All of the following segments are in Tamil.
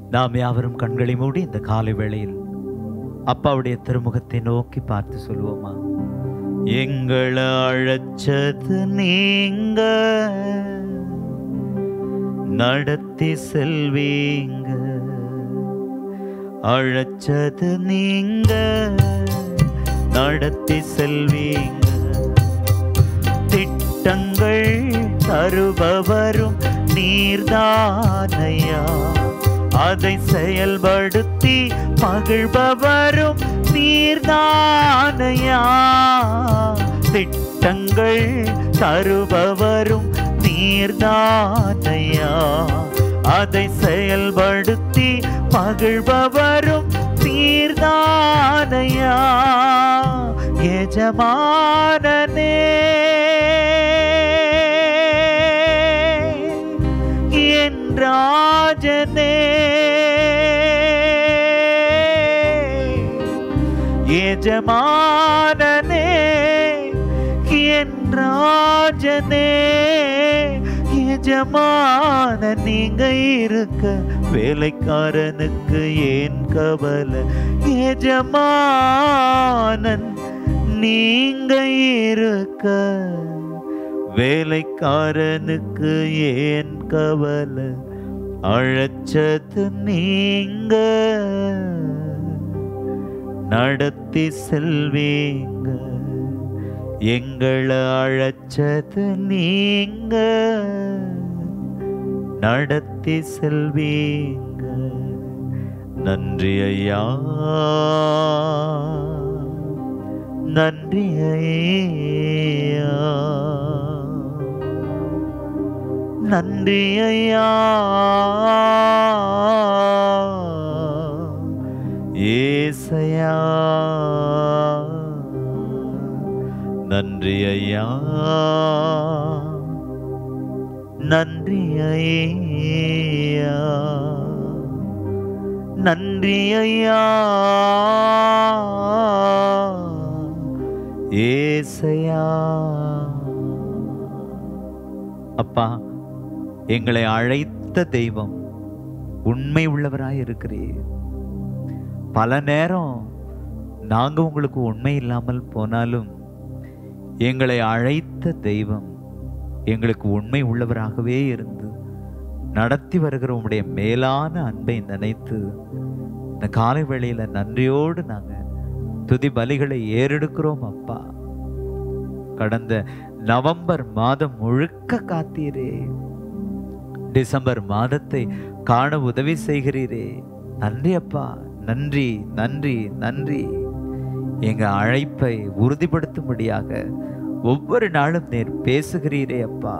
நாம் யாவரும் கண்களை மூடி இந்த காலை வேளையில் அப்பாவுடைய திருமுகத்தை நோக்கி பார்த்து சொல்லுவோமா எங்களை அழைச்சது நீங்க நடத்தி செல்வீங்க அழைச்சது நீங்க நடத்தி செல்வீங்க திட்டங்கள் தருபவரும் நீர்தானையா அதை செயல்படுத்தி மகிழ்பவரும் நீர்தானையா திட்டங்கள் தருபவரும் நீர்தானையா அதை செயல்படுத்தி மகிழ்பவரும் நீர்தானையா எஜமானனே என் ராஜனே எஜமானனே என் ராஜனே எஜமான நீங்க இருக்க வேலைக்காரனுக்கு ஏன் கவலை எஜமானன் நீங்க இருக்க வேலைக்காரனுக்கு ஏன் கவலை அழைச்சது நீங்க நடத்தி செல்வீங்க எங்களை அழைச்சது நீங்க நடத்தி செல்வீங்க நன்றி ஐயா நன்றி ஐயா நன்றி ஐயா ஏசையா நன்றி ஐயா நன்றி ஐயா நன்றி ஐயா ஏசையா அப்பா எங்களை அழைத்த தெய்வம் உண்மை உள்ளவராய் இருக்கிறீர் பல நேரம் நாங்க உங்களுக்கு உண்மை இல்லாமல் போனாலும் எங்களை அழைத்த தெய்வம் எங்களுக்கு உண்மை உள்ளவராகவே இருந்து நடத்தி வருகிற உம்முடைய மேலான அன்பை நினைத்து இந்த காலை வேளையில நன்றியோடு நாங்க துதி பலிகளை ஏறெடுக்கிறோம் அப்பா கடந்த நவம்பர் மாதம் முழுக்க காத்தீரே டிசம்பர் மாதத்தை காண உதவி செய்கிறீரே நன்றி அப்பா நன்றி நன்றி நன்றி எங்க அழைப்பை உறுதிப்படுத்தும்படியாக ஒவ்வொரு நாளும் நேர் பேசுகிறீரே அப்பா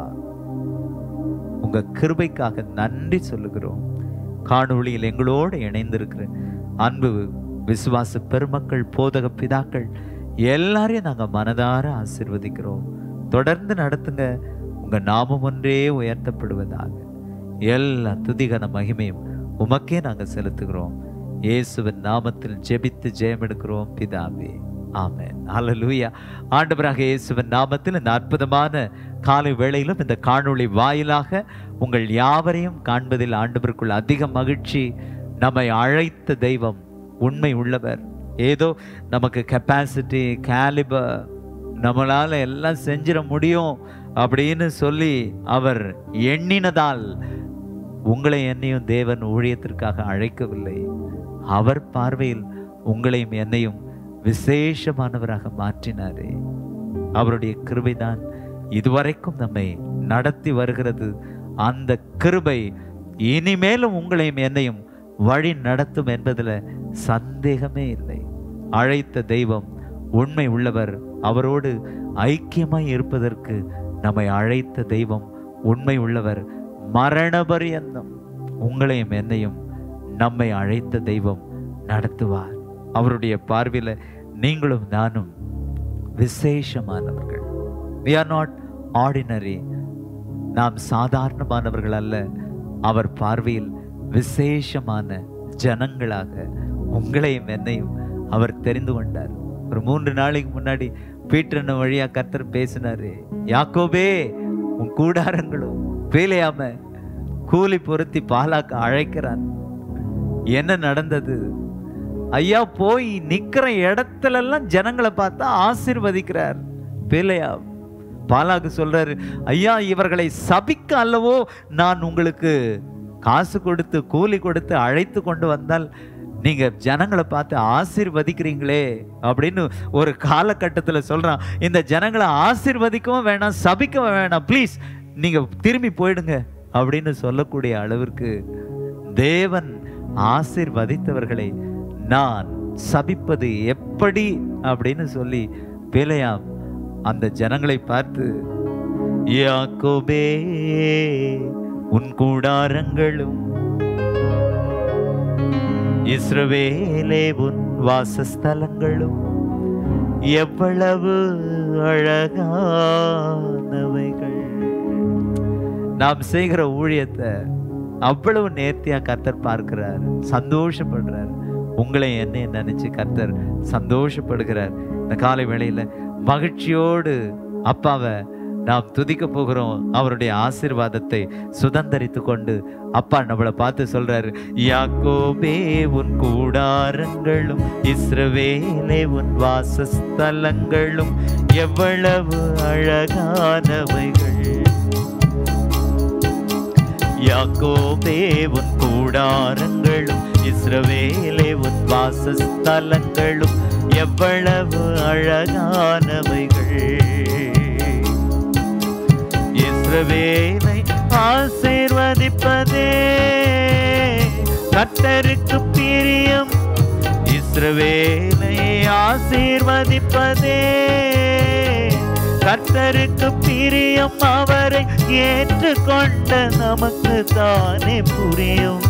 உங்க கிருபைக்காக நன்றி சொல்லுகிறோம் காணொளியில் எங்களோடு இணைந்திருக்கிற அன்பு விசுவாச பெருமக்கள் போதக பிதாக்கள் எல்லாரையும் நாங்க மனதார ஆசிர்வதிக்கிறோம் தொடர்ந்து நடத்துங்க உங்க நாமம் ஒன்றே உயர்த்தப்படுவதாக எல்லா துதிகன மகிமையும் உமக்கே நாங்க செலுத்துகிறோம் இயேசுவின் நாமத்தில் ஜெபித்து ஜெயம் எடுக்கிறோம் பிதாவே ஆமென் ஹalleluya ஆண்டவராக இயேசுவின் நாமத்தில் இந்த அற்புதமான காலை வேளையிலும் இந்த காணொளி வாயிலாக உங்கள் யாவரையும் காண்பதில் ஆண்டவருக்குள் அதிக மகிழ்ச்சி நம்மை அழைத்த தெய்வம் உண்மை உள்ளவர் ஏதோ நமக்கு கெப்பாசிட்டி கேலிபர் நம்மளால எல்லாம் செஞ்சிட முடியும் அப்படின்னு சொல்லி அவர் எண்ணினதால் உங்களை என்னையும் தேவன் ஊழியத்திற்காக அழைக்கவில்லை அவர் பார்வையில் உங்களையும் என்னையும் விசேஷமானவராக மாற்றினாரே அவருடைய கிருபைதான் இதுவரைக்கும் நம்மை நடத்தி வருகிறது அந்த கிருபை இனிமேலும் உங்களையும் என்னையும் வழி நடத்தும் என்பதில் சந்தேகமே இல்லை அழைத்த தெய்வம் உண்மை உள்ளவர் அவரோடு ஐக்கியமாய் இருப்பதற்கு நம்மை அழைத்த தெய்வம் உண்மை உள்ளவர் மரணபரியந்தம் உங்களையும் என்னையும் நம்மை அழைத்த தெய்வம் நடத்துவார் அவருடைய பார்வையில் நீங்களும் நானும் விசேஷமானவர்கள் we are not ஆர்டினரி நாம் சாதாரணமானவர்கள் அல்ல அவர் பார்வையில் விசேஷமான ஜனங்களாக உங்களையும் என்னையும் அவர் தெரிந்து கொண்டார் ஒரு மூன்று நாளைக்கு முன்னாடி பீட்டரன் வழியா கர்த்தர் பேசினாரு யாக்கோபே உன் கூடாரங்களும் வேலையாம கூலி பொருத்தி பாலாக்க அழைக்கிறான் என்ன நடந்தது ஐயா போய் நிக்கிற இடத்துல எல்லாம் ஜனங்களை பார்த்தா ஆசீர்வதிக்கிறார் பிள்ளையா பாலாக்கு சொல்றாரு ஐயா இவர்களை சபிக்க அல்லவோ நான் உங்களுக்கு காசு கொடுத்து கூலி கொடுத்து அழைத்து கொண்டு வந்தால் நீங்க ஜனங்களை பார்த்து ஆசீர்வதிக்கிறீங்களே அப்படின்னு ஒரு காலகட்டத்தில் சொல்றான் இந்த ஜனங்களை ஆசீர்வதிக்கவும் வேணாம் சபிக்கவும் வேணாம் ப்ளீஸ் நீங்க திரும்பி போயிடுங்க அப்படின்னு சொல்லக்கூடிய அளவிற்கு தேவன் ஆசீர்வதித்தவர்களை நான் சபிப்பது எப்படி அப்படின்னு சொல்லி பிழையாம் அந்த ஜனங்களை பார்த்து யாக்கோபே உன் கூடாரங்களும் இஸ்ரவேலே உன் வாசஸ்தலங்களும் எவ்வளவு அழகானவைகள் நாம் செய்கிற ஊழியத்தை அவ்வளவு நேர்த்தியா கர்த்தர் பார்க்கிறார் சந்தோஷப்படுறார் உங்களை என்ன நினைச்சு கர்த்தர் சந்தோஷப்படுகிறார் இந்த காலை வேளையில மகிழ்ச்சியோடு அப்பாவை நாம் துதிக்க போகிறோம் அவருடைய ஆசீர்வாதத்தை சுதந்தரித்து கொண்டு அப்பா நம்மளை பார்த்து சொல்றாரு யாக்கோபே உன் கூடாரங்களும் இஸ்ரவேலே உன் வாசஸ்தலங்களும் எவ்வளவு அழகானவைகள் யாக்கோபே உன் கூடாரங்களும் இஸ்ரவேலே உன் வாசஸ்தலங்களும் எவ்வளவு அழகானவைகள் இஸ்ரவேலை ஆசீர்வதிப்பதே கர்த்தருக்கு பிரியம் இஸ்ரவேலை ஆசீர்வதிப்பதே கர்த்தருக்கு பிரியம் அவரை ஏற்றுக்கொண்ட நமக்கு தானே புரியும்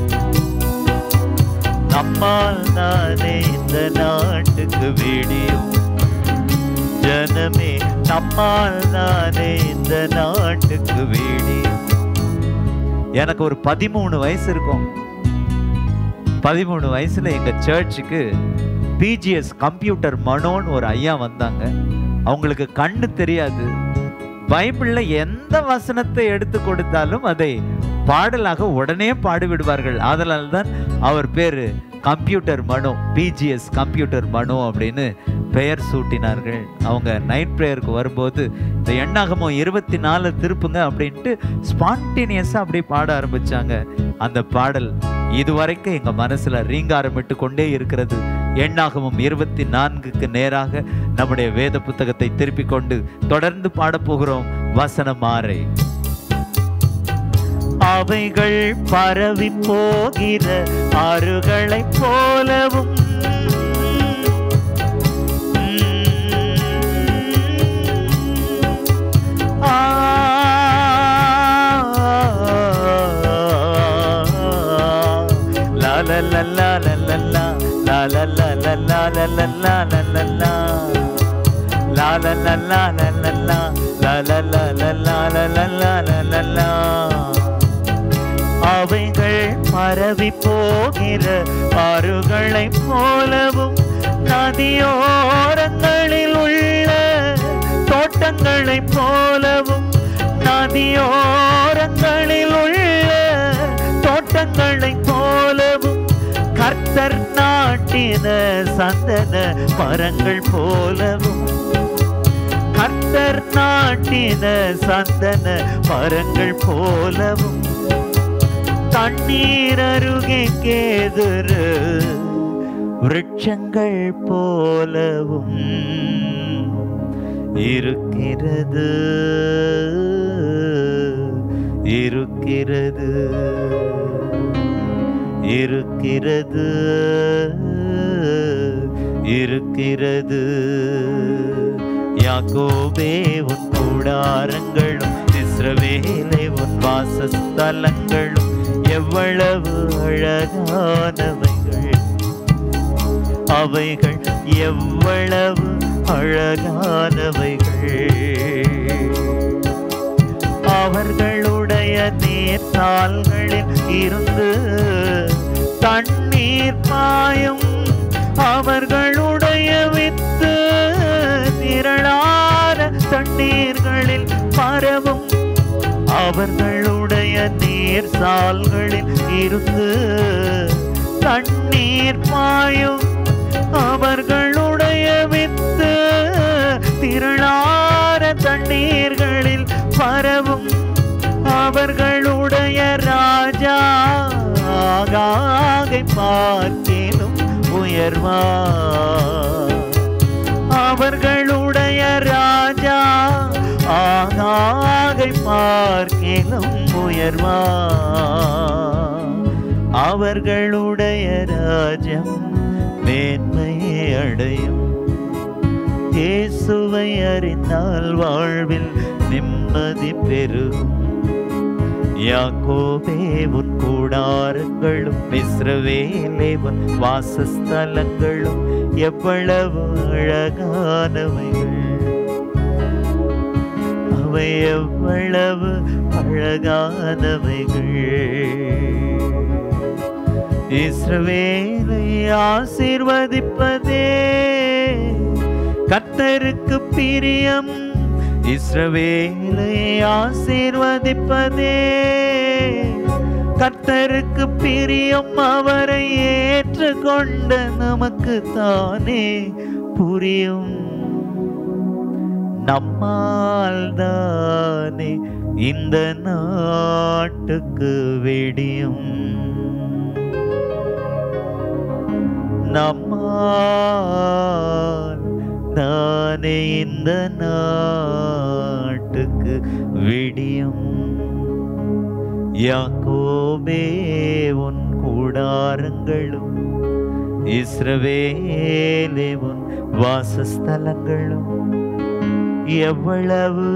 நம்மால் தானே இந்த நாட்டுக்கு விடியும் ஜனமே நம்மால் தானே இந்த நாட்டுக்கு விடியும் எனக்கு ஒரு பதிமூணு வயசு இருக்கும் பதிமூணு வயசுல எங்க சர்ச்சுக்கு பிஜிஎஸ் கம்ப்யூட்டர் மனோன்னு ஒரு ஐயா வந்தாங்க அவங்களுக்கு கண்ணு தெரியாது பைபிள்ல எந்த வசனத்தை எடுத்து கொடுத்தாலும் அதை பாடலாக உடனே பாடிவிடுவார்கள் அதனால தான் அவர் பேரு computer Mano BGS computer Mano அப்படின்னு பெயர் சூட்டினார்கள் அவங்க நைட் ப்ரேயருக்கு வரும்போது இந்த எண்ணாகமோ இருபத்தி நாலு திருப்புங்க அப்படின்ட்டு ஸ்பான்டேனியஸாக அப்படியே பாட ஆரம்பிச்சாங்க அந்த பாடல் இதுவரைக்கும் எங்க மனசுல ரீங்காரமிட்டு கொண்டே இருக்கிறது எண்ணாகமும் இருபத்தி நான்குக்கு நேராக நம்முடைய வேத புத்தகத்தை திருப்பிக் கொண்டு தொடர்ந்து பாடப்போகிறோம் வசனமாறை அவைகள் பரவி போகிற ஆறுகளைப் போலவும் ஆ, லா லா லா லா லா லா லா, லா லா லா லா லா லா லா லா லா லா லா. லா லா லா லா லா லா லா, லா லா லா லா லா லா லா லா லா லா லா. அவைகள் பரவி போகிற ஆறுகளைப் போலவும் நதியோரங்களில் உள்ள தோட்டங்களைப் போலவும் நதியோரங்களில் உள்ள தோட்டங்களைப் போலவும் கர்த்தர் நாட்டின சந்தன மரங்கள் போலவும் கர்த்தர் நாட்டின சந்தன மரங்கள் போலவும் தண்ணீர் அருகே கேதுரு விருட்சங்கள் போலவும் இருக்கிறது இருக்கிறது இருக்கிறது இருக்கிறது யாக்கோபே உன் கூடாரங்களும் இஸ்ரவேலே உன் வாசஸ்தலங்களும் எவ்வளவு அழகானவைகள் அவைகள் எவ்வளவு அழகானவைகள் அவர்களுடைய நீர்த்தாள்களில் இருந்து தண்ணீர் பாயும் அவர்களுடைய வித்து திரளான தண்ணீர்களில் பரவும் அவர்களுடைய நீர் சால்களில் இருந்து கண்ணீர் பாயும் அவர்களுடைய வித்து திரளான தண்ணீர்களில் பரவும் அவர்களுடைய ராஜா ஆகாகை பார்க்கிலும் உயர்வா அவர்களுடைய ராஜா ஆகாகை பார்க்கிலும் உயர்வா அவர்களுடைய ராஜம் மேன்மையை அடையும் இயேசுவை அறிந்தால் வாழ்வில் நிம்மதி பெருகும் யாக்கோபே உன் கூடாரங்களும் இஸ்ரவேலே உன் வாசஸ்தலங்களும் எவ்வளவு அழகானவைகள் அவை எவ்வளவு அழகானவைகள் இஸ்ரவேலை ஆசீர்வதிப்பதே கர்த்தருக்கு பிரியம் இஸ்ரவேலை ஆசீர்வதிப்பதே கர்த்தருக்கு பிரியம் அவரை ஏற்றுக்கொண்ட நமக்கு தானே புரியும் நம்மால் தானே இந்த நாட்டுக்கு வெடியும் நம்மால் தானே இந்த நாட்டுக்கு விடியும் யாக்கோபே உன் கூடாரங்களும் இஸ்ரவேலே உன் வாசஸ்தலங்களும் எவ்வளவு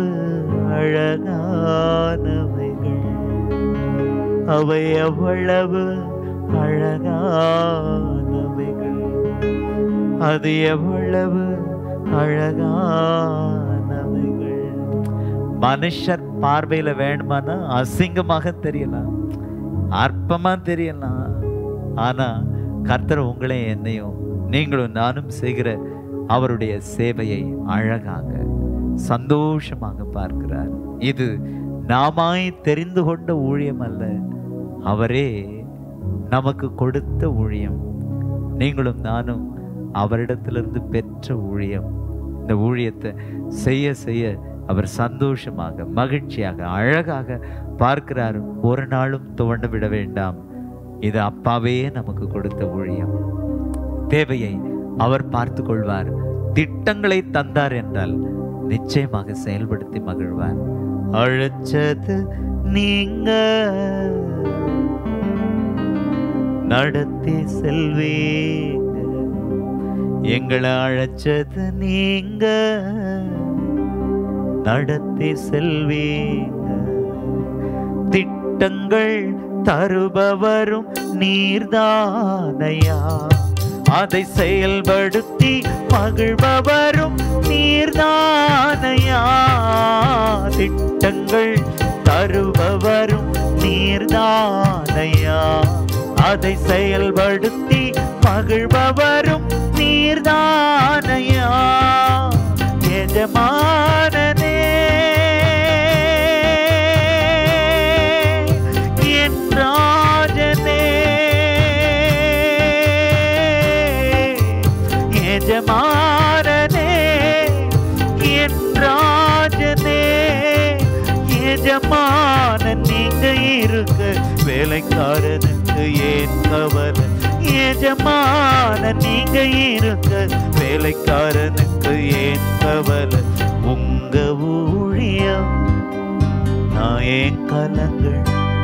அழகானவைகள் அவை எவ்வளவு அழகானவைகள் அது எவ்வளவு அழகானவைகள் மனுஷர் பார்வையில வேணுமானா அசிங்கமாக தெரியலாம் அற்பமா தெரியலாம் ஆனா கர்த்தர் உங்களையும் என்னையும் நீங்களும் நானும் செய்கிற அவருடைய சேவையை அழகாக சந்தோஷமாக பார்க்கிறார் இது நாமாய் தெரிந்து கொண்ட ஊழியம் அல்ல அவரே நமக்கு கொடுத்த ஊழியம் நீங்களும் நானும் அவரிடத்திலிருந்து பெற்ற ஊழியம் இந்த ஊழியத்தை செய்ய செய்ய அவர் சந்தோஷமாக மகிழ்ச்சியாக அழகாக பார்க்கிறார் ஒரு நாளும் துவண்டு விட வேண்டாம் இது அப்பாவே நமக்கு கொடுத்த ஊழியம் தேவையை அவர் பார்த்து கொள்வார் திட்டங்களை தந்தார் என்றால் நிச்சயமாக செயல்படுத்தி மகிழ்வார் அழைச்சது நீங்க நடத்தி செல்வீங்க எங்களை அழைச்சது நீங்க நடத்தி செல்வீங்க திட்டங்கள் தருபவரும் நீர்தானையா அதை செயல்படுத்தி மகிழ்பவரும் நீர்தானையா திட்டங்கள் தருபவரும் நீர்தானையா அதை செயல்படுத்தி மகிழ்பவரும் நீர்தானையா எஜமானனே என் ராஜனே எஜமானனே என் ராஜனே எஜமானன் நீங்க இருக்க வேலைக்காரனுக்கு ஏன் கவலை எஜமானன் நீங்க இருக்க வேலைக்காரனுக்கு ஏன் கவலை உங்க ஊழியம் நான் ஏன் கலங்கள்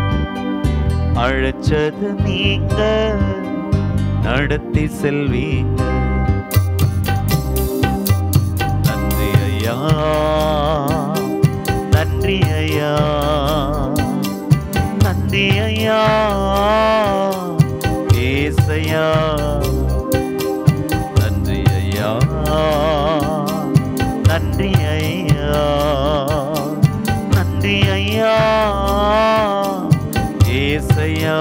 அழைச்சது நீங்க நடத்தி செல்வீங்க நன்றி ஐயா நன்றி ஐயா நன்றி ஐயா ஏசையா நன்றி ஐயா நன்றி ஐயா நன்றி ஐயா ஏசையா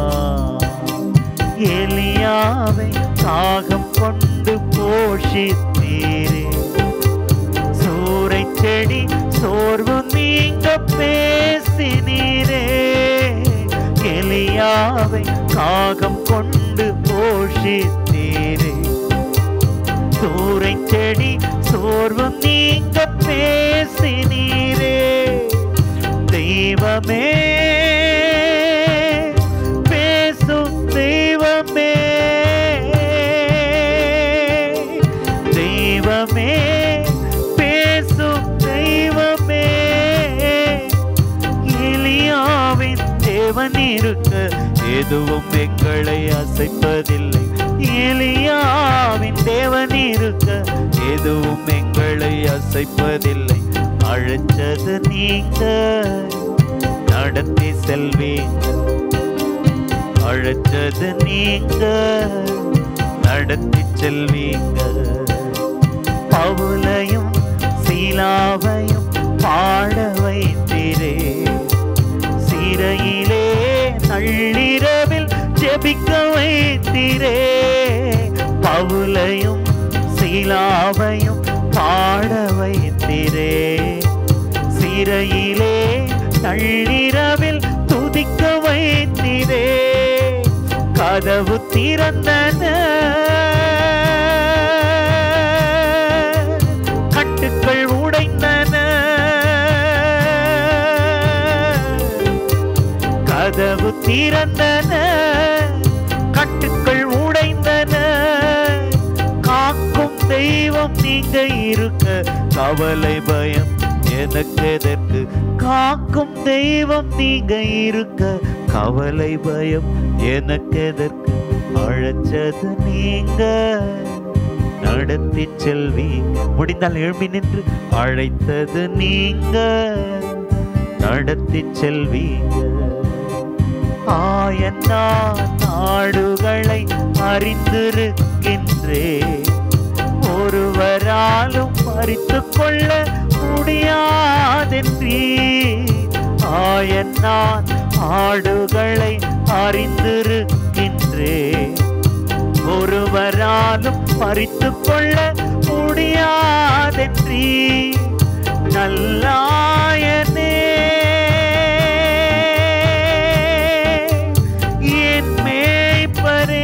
எலியாவை தாகம் கொண்டு போஷித்தீரே சூறை செடி சோர்வு நீங்க பேசினீரே எலியாவை காகம் கொண்டு போஷித்தீரே சூறை செடி சோர்வும் நீங்க பேசினீரே தெய்வமே பேசும் தெய்வமே தெய்வமே பேசும் தெய்வமே எலியாவின் தேவன் இருக்க எதுவும் எங்களை அசைப்பதில்லை எலியாவின் தேவன் இருக்க எதுவும் எங்களை அசைப்பதில்லை அழைச்சது நீங்க நடத்தி செல்வீங்க அழைச்சது நீங்க நடத்தி செல்வீங்க பவுலையும் சீலாவையும் பாட வைத்திரே சிறையிலே நள்ளிரவில் ஜெபிக்க வைத்திரே பவுலையும் சீலாவையும் பாட வைத்திரே சிறையிலே நள்ளிரவில் துதிக்க வைத்திரே கதவு திறந்தன கட்டுக்கள் உடைந்தன கதவு திறந்தன கட்டுக்கள் உடைந்தன காக்கும் தெய்வம் நீங்க இருக்க கவலை பயம் எனக்கு எதற்கு காக்கும் தெய்வம் நீங்க இருக்க கவலை பயம் எனக்கு எதற்கு அழைச்சது நீங்க நடத்தி செல்வீங்க முடிந்தால் எழும்பி நின்று அழைத்தது நீங்க நடத்தி செல்வீங்க ஆயன்னா நாடுகளை அறிந்திருக்கின்றே ஒருவராலும் பறித்து கொள்ள முடியாதென்றீ ஆயன்னான் ஆடுகளை அறிந்திருக்கின்றே ஒருவராலும் பறித்து கொள்ள முடியாதென்றீ நல்லாயனே என் மேய்ப்பரே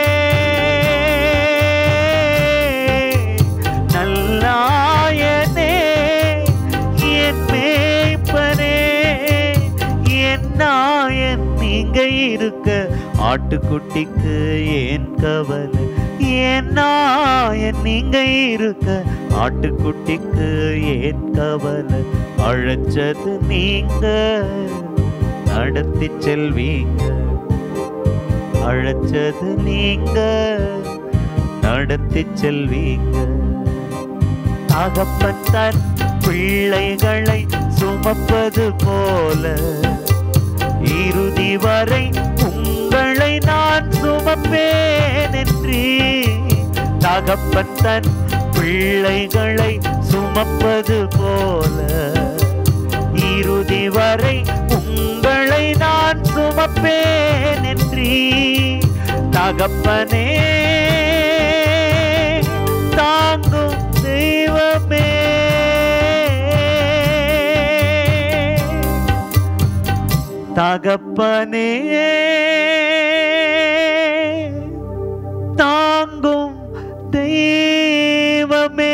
நல்லாயனே என் மேய்ப்பரே என் நாயன் நீங்க இருக்க ஆட்டுக்குட்டிக்கு ஏன் கவலை என் நாயன் நீங்க இருக்க ஆட்டுக்குட்டிக்கு ஏன் கவலை அழைச்சது நீங்க நடத்தி செல்வீங்க அழைச்சது நீங்க நடத்தி செல்வீங்க தகப்பன் தன் பிள்ளைகளை சுமப்பது போல இறுதி வரை உங்களை நான் சுமப்பேன் என்று தகப்பன் தன் பிள்ளைகளை சுமப்பது போல இறுதி வரை உங்களை நான் சுமப்பேன் என்று தகப்பனே தாங்கும் தெய்வமே தகப்பனே தாங்கும் தெய்வமே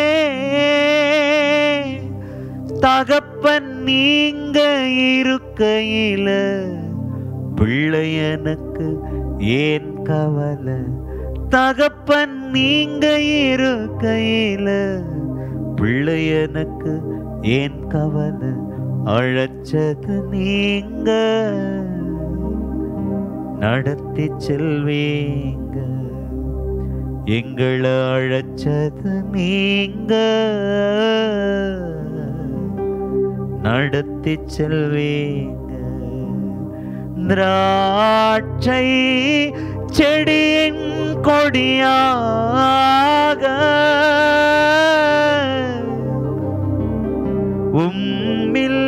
தகப்பன் நீங்க இருக்கையில பிள்ளை எனக்கு ஏன் கவலை தகப்பன் நீங்க இருக்கையில பிள்ளை எனக்கு ஏன் கவலை அழைச்சது நீங்க நடத்தி செல்வீங்க எங்களை அழைச்சது நீங்க நடத்தி செல்வீங்க திராட்சை செடியின் கொடியாக உம்மில்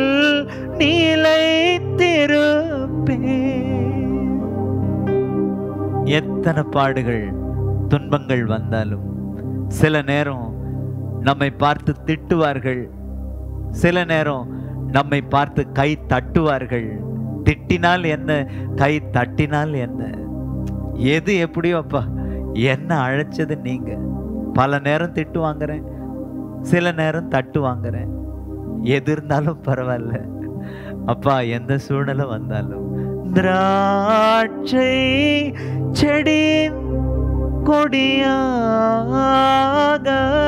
நிலைத்திருப்பேன் எத்தனை பாடுகள் துன்பங்கள் வந்தாலும் சில நேரம் நம்மை பார்த்து திட்டுவார்கள் சில நேரம் நம்மை பார்த்து கை தட்டுவார்கள் திட்டினால் என்ன கை தட்டினால் என்ன எது எப்படியோ அப்பா என்ன அழைச்சது நீங்க பல நேரம் திட்டு வாங்குறேன் சில நேரம் தட்டு வாங்குறேன் எது இருந்தாலும் பரவாயில்ல அப்பா எந்த சூழ்நிலை வந்தாலும் திராட்சை செடி கொடியாக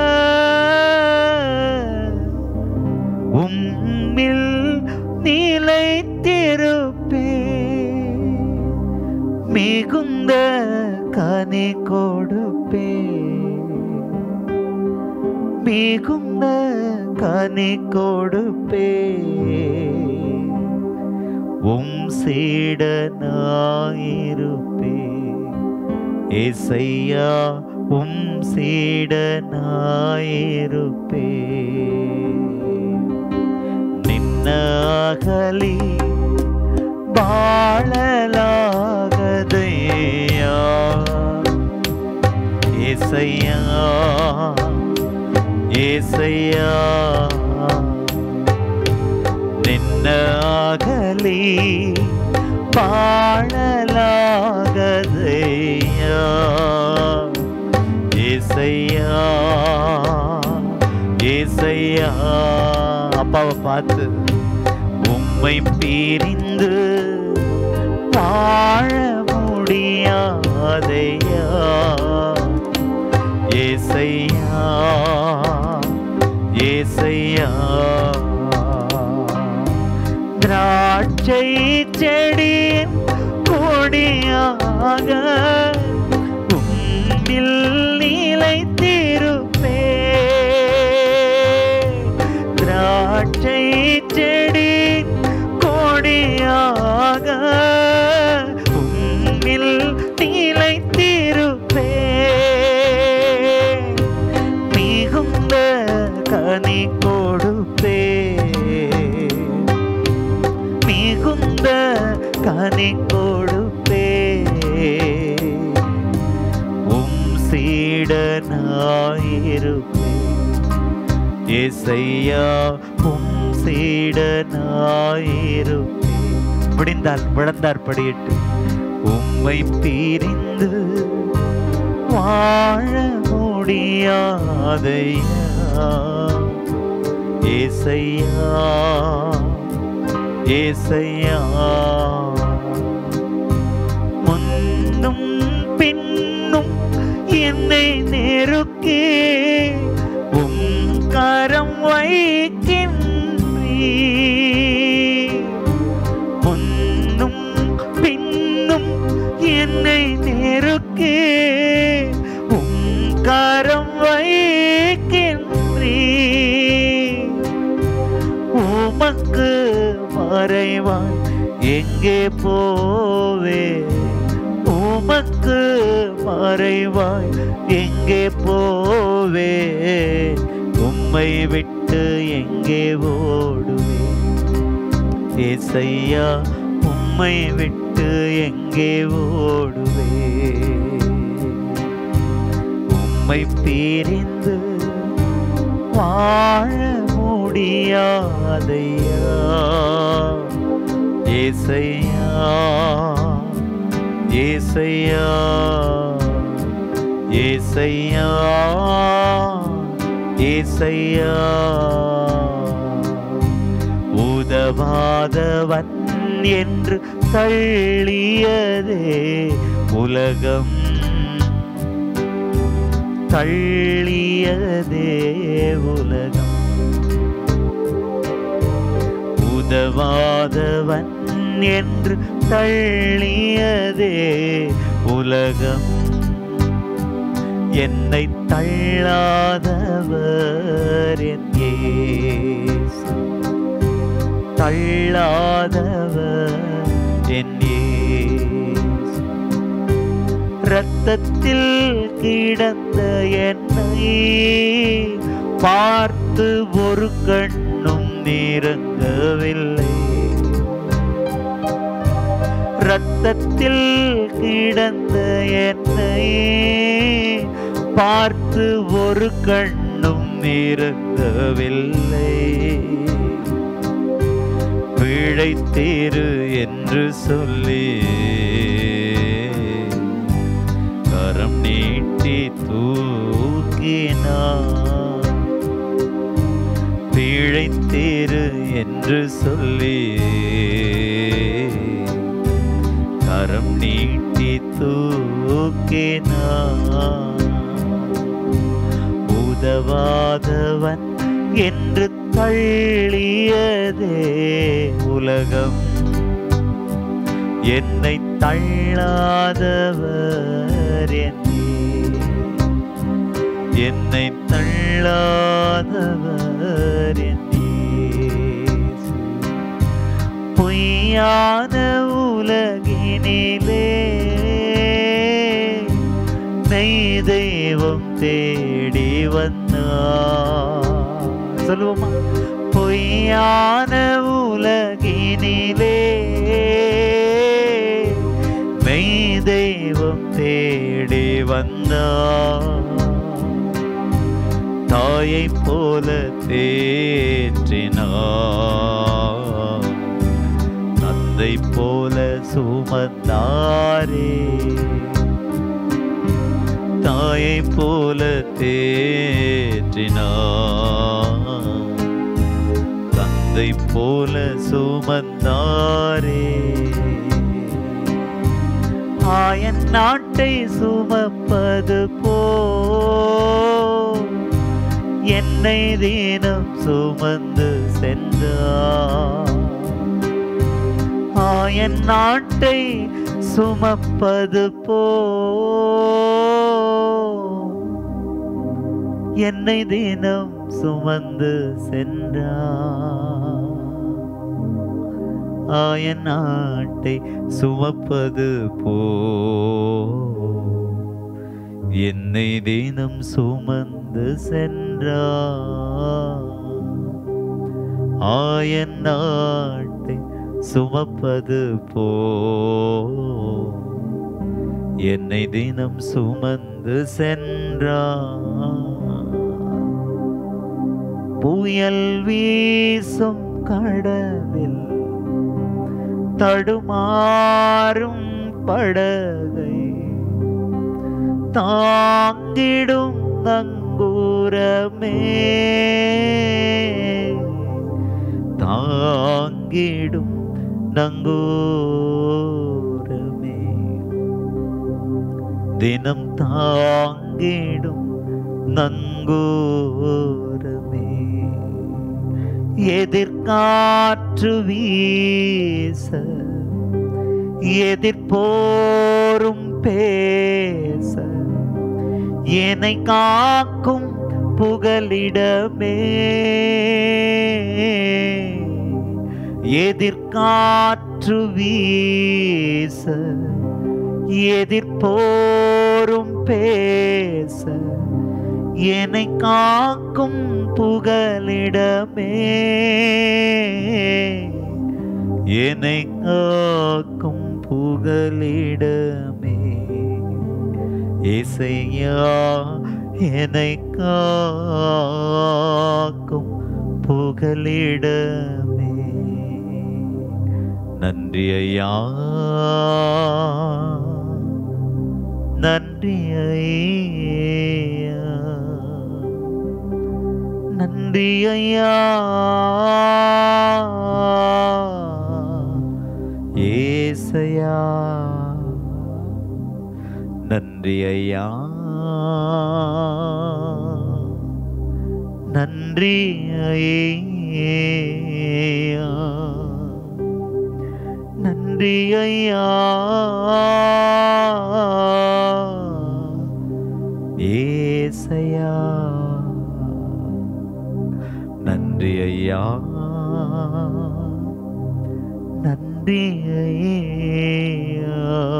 உம்மில் நிலைத்திருப்பே மிகுந்த கனி கொடுப்பே மிகுந்த கனி கொடுப்பே உம் சீடனாயிருப்பே ஏசையா உம் சீடனாயிருப்பே நின்னாகலி பாழலாகதையா ஏசையா ஏசையா நின்னாகலி பாழலாகதையா ஏசையா ஏசையா அப்பாவை பார்த்து உம்மை பிரிந்து வாழ முடியாதையா ஏசையா ஏசையா திராட்சை செடியின் கொடியாக உம்மில் நிலைத்திருப்பே திராட்சை செடி கொடியாக உம்மில் நிலைத்திருப்பே மிகுந்த கனி கொடுப்பே மிகுந்த கனி கொடுப்பே உம் சீடனாயிருப்பே ஏசையா உம் சீடனாயிருப்பே முடிந்தால் விழுந்தார் படியிட்டு உம்மை பிரிந்து வாழ முடியாதையா ஏசையா ஏசையா முன்னும் பின்னும் என்னை நெருக்கி உம் கரம் வைக்கின்றீ முன்னும் பின்னும் என்னை நெருக்கி உம் கரம் வைக்கின்றீ உமக்கு மறைவாய் எங்கே போவே உமக்கு மறைவாய் எங்கே போவே உம்மை விட்டு எங்கே ஓடுவே ஏசையா உம்மை விட்டு எங்கே ஓடுவே உம்மை பிரிந்து வாழ முடியாதையா ஏசையா ஏசையா ஏசையா ஏசையா உதவாதவன் என்று தள்ளியதே உலகம் தள்ளியதே உலகம் உதவாதவன் என்று தள்ளியதே உலகம் என்னை தள்ளாதவர் என் இயேசு தள்ளாதவர் என் இயேசு இரத்தத்தில் கிடந்த என்னை பார்த்து ஒரு கண்ணும் நீரங்கவில்லை இரத்தத்தில் கிடந்த என்னை பார்த்து ஒரு கண்ணும் நீரங்கவில்லை பிழைத்தீரு என்று சொல்லி தூக்கினார் பிழைத்தேரு என்று சொல்லி கரம் நீட்டி தூக்கினார் உதவாதவன் என்று தள்ளியதே உலகம் என்னை தள்ளாதவர் என்னே என்னை தள்ளாதவர் என்னே பொய்யான உலகினிலே மெய் தெய்வம் தேடி வந்தார் சொல்லுவோமா பொய்யான உலகினிலே மெய் தெய்வம் தேடி வந்தார் தாயை போல தேற்றினார் தந்தை போல சுமந்தாரே தாயை போல தேற்றினார் தந்தை போல சுமந்தாரே ஆயன் நாட்டை சுமப்பது போ என்னை தினம் சுமந்து சென்றார் ஆயன் நாட்டை சுமப்பது போ என்னை தினம் சுமந்து சென்றார் ஆயன் நாட்டை சுமப்பது போ என்னை தினம் சுமந்து சென்றார் ஆயன் நாட்டை சுமப்பது போ என்னை தினம் சுமந்து சென்றார் புயல் வீசும் கடலில் தடுமாறும் படகை தாங்கிடும் நங்கூரமே தாங்கிடும் நங்கூரமே தினம் தாங்கிடும் நங்கூரமே எதிர்காற்று வீச எதிர்போரும் பேச என்னை காக்கும் புகலிடமே எதிர்காற்று வீச எதிர்போரும் பேச என்னை காக்கும் புகலிடமே என்னை காக்கும் புகலிடமே இசையா என்னை காக்கும் புகலிடமே நன்றி ஐயா நன்றி ஐயா நன்றி ஐயா ஏசையா நன்றி ஐயா நன்றி ஐயா நன்றி ஐயா ஏசையா நன்றி ஐயா நன்றி ஐயா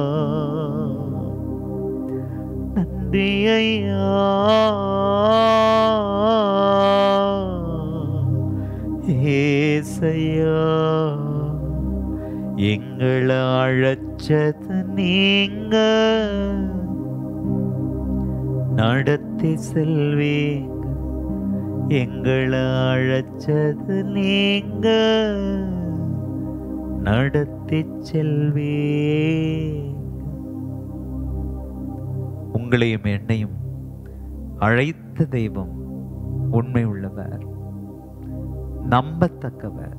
நன்றி ஐயா ஏசையா எங்களை அழைச்சது நீங்க நடத்தி செல்வீங்க எங்களை அழைச்சது நீங்க நடத்தி செல்வீங்க உங்களையும் என்னையும் அழைத்த அழைத்த தெய்வம் உண்மை உள்ளவர் நம்பத்தக்கவர்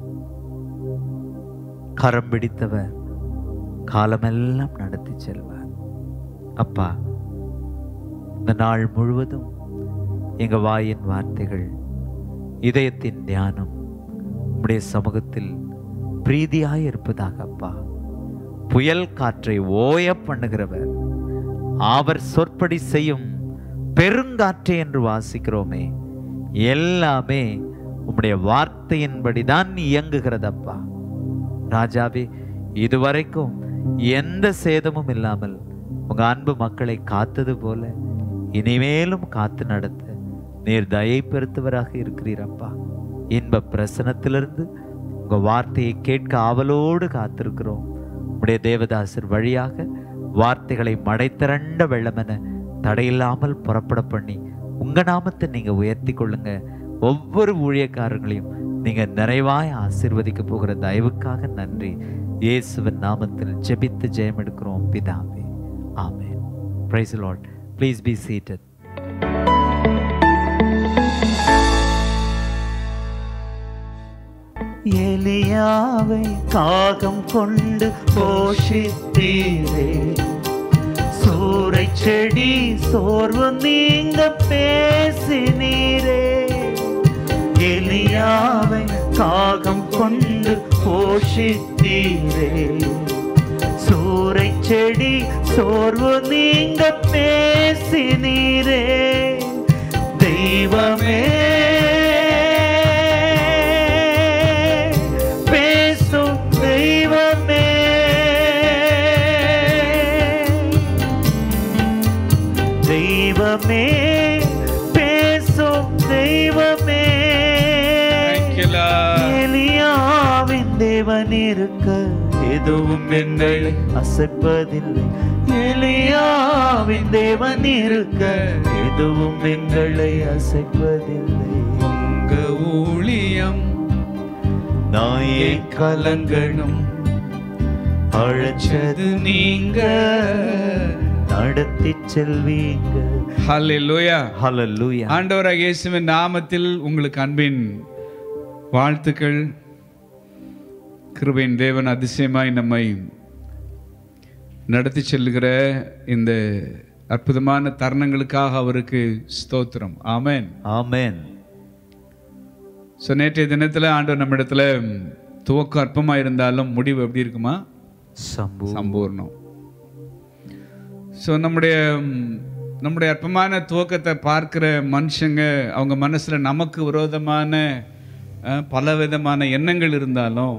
கரம் பிடித்தவர் காலமெல்லாம் நடத்தி செல்வார் அப்பா இந்த நாள் முழுவதும் எங்க வாயின் வார்த்தைகள் இதயத்தின் தியானம் உம்முடைய சமூகத்தில் பிரீதியாய் இருப்பதாக அப்பா புயல் காற்றை ஓய பண்ணுகிறவர் அவர் சொற்படி செய்யும் பெருங்காற்றை என்று வாசிக்கிறோமே எல்லாமே உம்முடைய வார்த்தையின்படிதான் இயங்குகிறதப்பா ராஜாவே இதுவரைக்கும் எந்த சேதமும் இல்லாமல் உங்க அன்பு மக்களை காத்தது போல இனிமேலும் காத்து நடத்த நீர் தயை பெருத்தவராக இருக்கிறீரப்பா இன்ப பிரசனத்திலிருந்து உங்க வார்த்தையை கேட்க ஆவலோடு காத்திருக்கிறோம் உடைய தேவதாசர் வழியாக வார்த்தைகளை மடைத்திரண்ட வெள்ளமென தடையில்லாமல் புறப்பட பண்ணி உங்க நாமத்தை நீங்க உயர்த்தி கொள்ளுங்க ஒவ்வொரு ஊழியக்காரங்களையும் நீங்க நிறைவாய் ஆசீர்வதிக்க போகிற தயவுக்காக நன்றி இயேசுவின் நாமத்தில் ஜெபித்து ஜெயம் எடுக்கிறோம் பிதாவே ஆமென் praise Lord please be seated எலியாவை காகம் கொண்டு போஷித்தீரே சூறை செடி சோர்வு நீங்க பேசினீரே எலியாவை காகம் கொண்டு போஷித்தீரே சூறை செடி சோர்வு நீங்க பேசினீரே தெய்வமே பேசும் தெய்வமே தெய்வமே பேசும் தெய்வமே Thank you, Lord. எலியாவின் தேவன் இருக்க எதுவும் என்னை அசைப்பதில்லை எலியாவின் தேவன் இருக்க எதுவும் எங்களை அசைப்பதில்லை உங்க ஊழியம் நான் ஏன் கலங்கணும் அழைச்சது நீங்க நடத்தி செல்வீங்க ஹalleluya ஹalleluya ஆண்டவராக இயேசுவின் நாமத்தில் உங்களுக்கு அன்பின் வாழ்த்துக்கள் கிருபையின் தேவன் அதிசயமாய் நம்மை நடத்தி செல்லுகிற இந்த அற்புதமான தருணங்களுக்காக அவருக்கு ஸ்தோத்திரம் ஆமென் ஆமென் ஸோ நேற்றைய தினத்தில் ஆண்டவர் நம்மிடத்துல துவக்கம் அற்பமாக இருந்தாலும் முடிவு எப்படி இருக்குமா சம்பு சம்பூர்ணம் ஸோ நம்முடைய ம், நம்முடைய அற்பமான துவக்கத்தை பார்க்கிற மனுஷங்க அவங்க மனசில் நமக்கு விரோதமான அஹ், பல விதமான எண்ணங்கள் இருந்தாலும்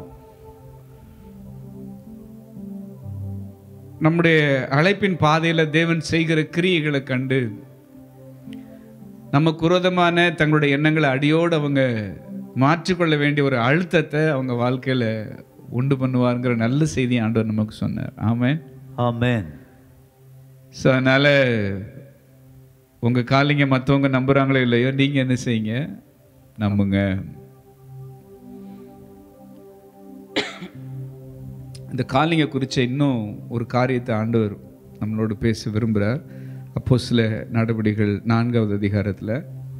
நம்முடைய அழைப்பின் பாதையில் தேவன் செய்கிற கிரியைகளை கண்டு நமக்கு விரோதமான தங்களுடைய எண்ணங்களை அடியோடு அவங்க மாற்றிக்கொள்ள வேண்டிய ஒரு அழுத்தத்தை அவங்க வாழ்க்கையில் உண்டு பண்ணுவாருங்கிற நல்ல செய்தி ஆண்டவர் நமக்கு சொன்னார் ஆமென் ஆமென் ஸோ அதனால் உங்கள் காலிங்க மற்றவங்க நம்புகிறாங்களோ இல்லையோ நீங்கள் என்ன செய்யுங்க நம்புங்க இந்த காலிங்க குறித்த இன்னும் ஒரு காரியத்தை ஆண்டவர் நம்மளோடு பேச விரும்புகிறார் அப்போ சில நடவடிக்கைகள் நான்காவது அதிகாரத்தில்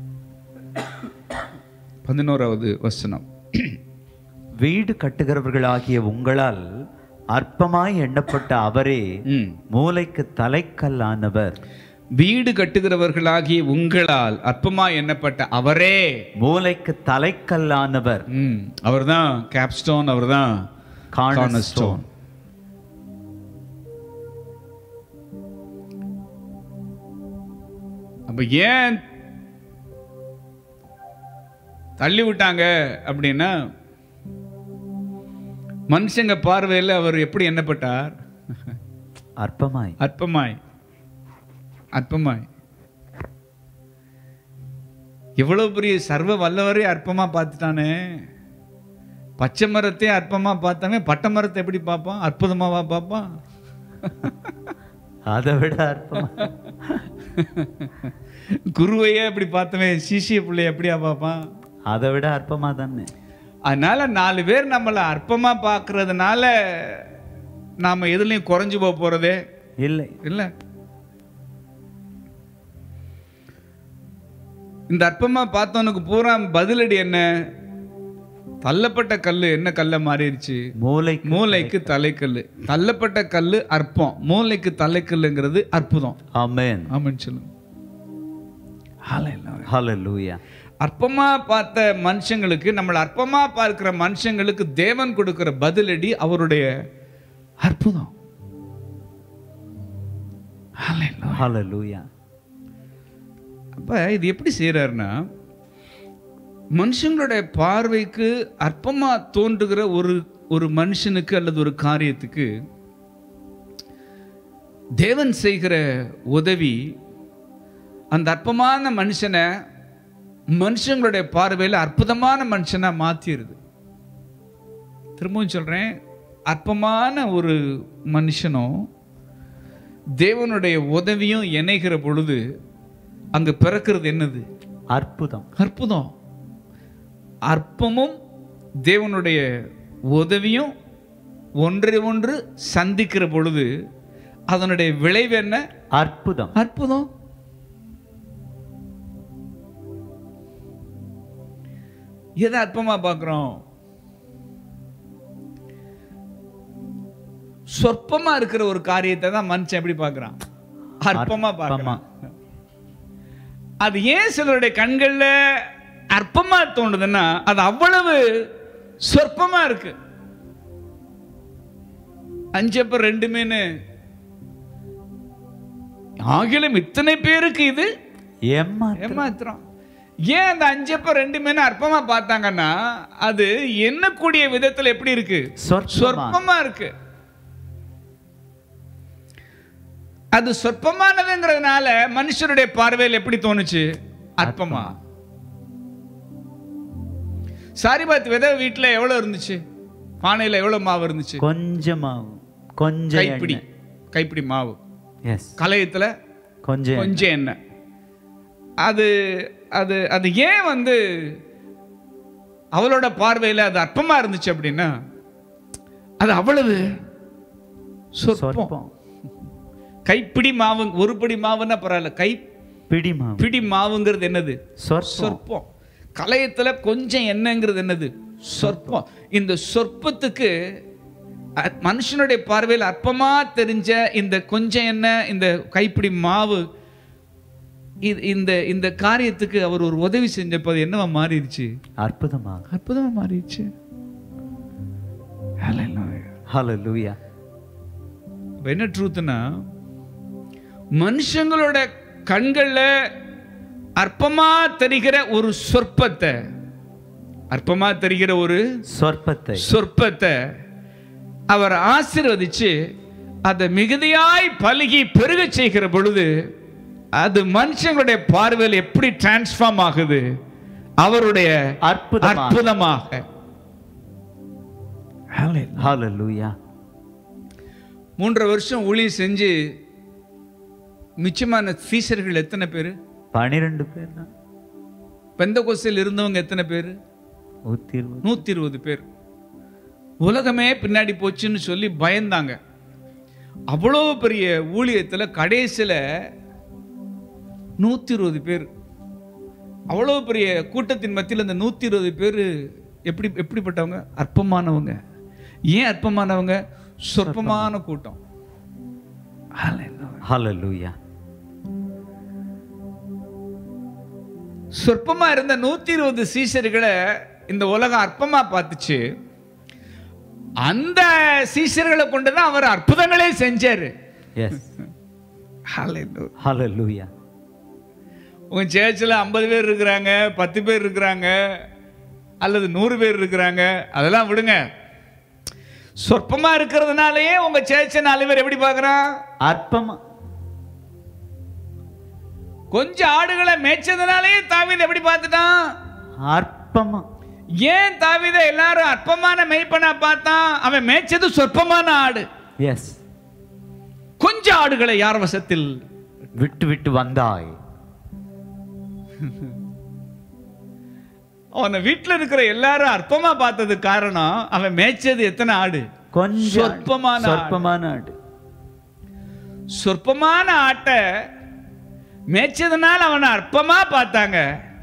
பதினோராவது வசனம் வீடு கட்டுகிறவர்களாகிய உங்களால் அற்பமாய் எண்ணப்பட்ட அவரே ம் மூளைக்கு தலைக்கல்லானவர் வீடு கட்டுகிறவர்களாகிய உங்களால் அற்பமா எண்ணப்பட்ட அவரே மூளைக்கு தலைக்கல்லானவர் ம் அவர்தான் கேப்ஸ்டோன் அவர்தான் கார்னர்ஸ்டோன் அப்ப ஏன் தள்ளி விட்டாங்க அப்படின்னா மனுஷங்க பார்வையில் அவர் எப்படி எண்ணப்பட்டார் அற்பமாய் அற்பமாய் அற்பமாய் எவ்வளவு பெரிய சர்வ வல்லவரே அற்பமா பார்த்துட்டானே பச்சை மரத்தையே அற்பமா பார்த்தானே பட்டை மரத்தை எப்படி பார்ப்பான் அற்புதமாவா பார்ப்பான் அதை விட அற்பமா குருவையே எப்படி பார்த்தவன் சிசிய பிள்ளைய எப்படியா பார்ப்பான் அதை விட அற்பமா தானே அதனால நாலு பேர் நம்மளை அற்பமா பார்க்கறதுனால நாம எதுலையும் குறைஞ்சு போக போறதே இல்லை இல்லை இந்த அற்பமா பார்த்தவனுக்கு பூரா பதிலடி என்ன தள்ளப்பட்ட கல்லு என்ன கல்ல மாறிடுச்சு மூளை மூளைக்கு தலைக்கல்லு தள்ளப்பட்ட கல்லு அற்பம் மூளைக்கு தலைக்கல்லுங்கிறது அற்புதம் ஆமென் ஆமான்னு சொல்லுங்க Hallelujah. ஹalleluya அற்பமா பார்த்த மனுஷங்களுக்கு நம்மளை அற்பமா பார்க்கிற மனுஷங்களுக்கு தேவன் கொடுக்கிற பதிலடி அவருடைய அற்புதம் Hallelujah. ஹalleluya அப்ப இது எப்படி செய்யறாருன்னா மனுஷங்களுடைய பார்வைக்கு அற்பமா தோன்றுகிற ஒரு ஒரு மனுஷனுக்கு அல்லது ஒரு காரியத்துக்கு தேவன் செய்கிற உதவி அந்த அற்பமான மனுஷனை மனுஷங்களுடைய பார்வையில் அற்புதமான மனுஷனா மாத்திருது திரும்பவும் சொல்றேன் அற்பமான ஒரு மனுஷனும் தேவனுடைய உதவியும் இணைகிற பொழுது அங்க பிறக்கிறது என்னது அற்புதம் அற்புதம் அற்பமும் தேவனுடைய உதவியும் ஒன்றை ஒன்று சந்திக்கிற பொழுது அதனுடைய விளைவு என்ன அற்புதம் அற்புதம் எதை அற்பமா பார்க்கிறோம் சொற்பமா இருக்கிற ஒரு காரியத்தை தான் மனுஷன் எப்படி பார்க்கறான் அற்பமா பார்க்கறான் அது ஏன் சிலருடைய கண்கள்ல அற்பமா தோணுதுன்னா அது அவ்வளவு சொற்பமா இருக்கு அஞ்சப்ப ரெண்டு மீன் ஆகிலும் இத்தனை பேருக்கு இது ஏமா ஏமாத்திரம் ஏன் அந்த அஞ்சப்ப ரெண்டு மீன் அற்பமா பார்த்தாங்கன்னா அது எண்ணக்கூடிய விதத்துல எப்படி இருக்கு சொற்பமா சொற்பமா இருக்கு அது சொற்பமானதுங்கிறதுனால மனுஷருடைய பார்வையில் எப்படி தோணுச்சு அற்பமா சாரிபாத் விதை வீட்டுல எவ்வளவு இருந்துச்சு பானையில எவ்வளவு மாவு இருந்துச்சு கொஞ்சமாவும் கொஞ்சம் கைப்பிடி கைப்பிடி மாவு எஸ் கலையத்துல கொஞ்சம் கொஞ்சம் எண்ணெய் அது அது அது ஏன் வந்து அவளோட பார்வையில் அது அற்பமா இருந்துச்சு அப்படின்னா அது அவ்வளவு சொற்பம் சொற்பம் கைப்பிடி மாவு ஒரு படி மாவுன்னா பரவாயில்ல கை பிடிமா பிடி மாவுங்கிறது என்னது சொற்பம் சொற்பம் கலையத்துல கொஞ்சம் என்னங்கிறது என்னது சொற்பம் இந்த சொற்பத்துக்கு அ- மனுஷனுடைய பார்வையில் அற்பமா தெரிஞ்ச இந்த கொஞ்சம் என்ன இந்த கைப்பிடி மாவு இது இந்த இந்த காரியத்துக்கு அவர் ஒரு உதவி செஞ்சப்போ அது என்னவா மாறிடுச்சு அற்புதமா அற்புதமா மாறிடுச்சு ஹalleluya அப்ப என்ன ட்ரூத்னா மனுஷங்களோட கண்கள்ல அற்பமா தெரிகிற ஒரு சொற்பத்தை அற்பமா தெரிகிற ஒரு சொற்பத்தை சொற்பத்தை அவர் ஆசீர்வதிச்சு அதை மிகுதியாய் பலுகி பெருகச் செய்கிற பொழுது அது மனுஷங்களுடைய பார்வையில் எப்படி டிரான்ஸ்ஃபார்ம் ஆகுது அவருடைய அற்புதமா அற்புதமாக ஹalleluya மூன்றரை வருஷம் ஊழியம் செஞ்சு மிச்சமான சீசர்கள் எத்தனை பேர் பனிரெண்டு பேர் தான் பெந்த இருந்தவங்க எத்தனை பேர் நூத்தி இருபது நூத்தி இருபது பேர் உலகமே பின்னாடி போச்சுன்னு சொல்லி பயந்தாங்க அவ்வளோ பெரிய ஊழியத்துல கடைசியில நூத்தி இருபது பேர் அவ்வளோ பெரிய கூட்டத்தின் மத்தியில் இந்த நூத்தி இருபது பேர் எப்படி எப்படிப்பட்டவங்க அற்பமானவங்க ஏன் அற்பமானவங்க சொற்பமான கூட்டம் ஹalleluya சொற்பமா இருந்த நூத்தி இருபது சீசர்களை இந்த உலகம் அற்பமா பார்த்துச்சு அந்த சீசர்களை கொண்டுதான் அவர் அற்புதங்களே செஞ்சாரு எஸ் ஹalleluya உங்க சேர்ச்சில் ஐம்பது பேர் இருக்கிறாங்க பத்து பேர் இருக்கிறாங்க அல்லது நூறு பேர் இருக்கிறாங்க அதெல்லாம் விடுங்க சொற்பமா இருக்கிறதுனாலயே உங்க சேர்ச்சை நாலு பேர் எப்படி பார்க்கறான் அற்பமா கொஞ்சம் ஆடுகளை மேய்ச்சதுனாலயே தாவீது எப்படி பார்த்துட்டான் அற்பமா ஏன் தாவீதை எல்லாரும் அற்பமான மெய்ப்பனா பார்த்தான் அவன் மேய்ச்சது சொற்பமான ஆடு எஸ் கொஞ்சம் ஆடுகளை யார் வசத்தில் விட்டு விட்டு வந்தாய் அவனை வீட்டுல இருக்கிற எல்லாரும் அற்பமா பார்த்தது காரணம் அவன் மேய்ச்சது எத்தனை ஆடு கொஞ்சம் சொற்பமான ஆடு. சொற்பமான ஆடு சொற்பமான ஆட்டை மேய்ச்சதுனால அவனை அற்பமா பார்த்தாங்க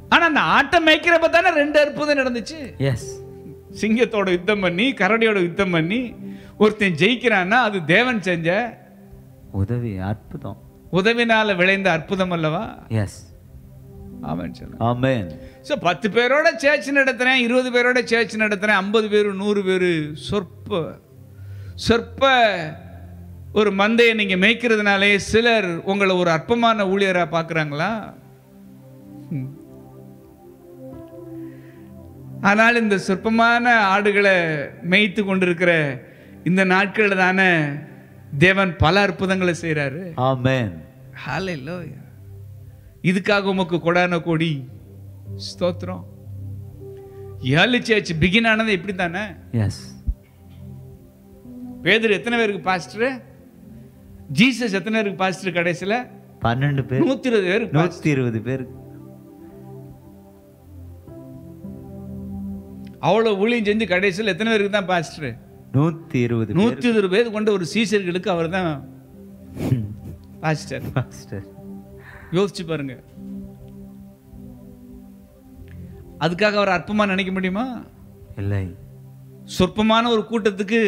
ஆனா அந்த ஆட்டை மேய்க்கிறப்ப தானே ரெண்டு அற்புதம் நடந்துச்சு எஸ் சிங்கத்தோட யுத்தம் பண்ணி கரடியோட யுத்தம் பண்ணி ஒருத்தன் ஜெயிக்கிறான்னா அது தேவன் செஞ்ச உதவி அற்புதம் உதவினால விளைந்த அற்புதம் அல்லவா எஸ் அவன் சொல்ல ஆமென் ஸோ பத்து பேரோட சேர்ச் நடத்துறேன் இருபது பேரோட சேர்ச் நடத்துறேன் ஐம்பது பேர் நூறு பேர் சொற்ப சொற்ப ஒரு மந்தையை நீங்க மேய்க்கிறதுனாலே சிலர் உங்களை ஒரு அற்பமான ஊழியரா பார்க்கறாங்களா ம். ஆனால் இந்த சொற்பமான ஆடுகளை மேய்த்து கொண்டிருக்கிற இந்த நாட்களில் தானே தேவன் பல அற்புதங்களை செய்றாரு ஆமென் ஹalleluya இதுக்காக உமக்கு கொடான கோடி ஸ்தோத்திரம் ஏழு சேர்ச் பிகின் ஆனது இப்படி தானே எஸ் பேதர் எத்தனை பேருக்கு பாஸ்டர் ஜீசஸ் எத்தனை பேருக்கு பாஸ்டர் கடைசியில் பன்னெண்டு பேர் நூத்தி இருபது பேருக்கு pastor. நூத்தி இருபது பேர் அவ்வளவு ஊழியம் செஞ்சு கடைசியில் எத்தனை பேருக்கு தான் பாஸ்டர் நூத்தி இருபது பேர் நூத்தி இருபது பேர் கொண்ட ஒரு சீசர்களுக்கு அவர் தான் பாஸ்டர் பாஸ்டர் யோசிச்சு பாருங்க அதுக்காக அவர் அற்பமா நினைக்க முடியுமா இல்லை சொற்பமான ஒரு கூட்டத்துக்கு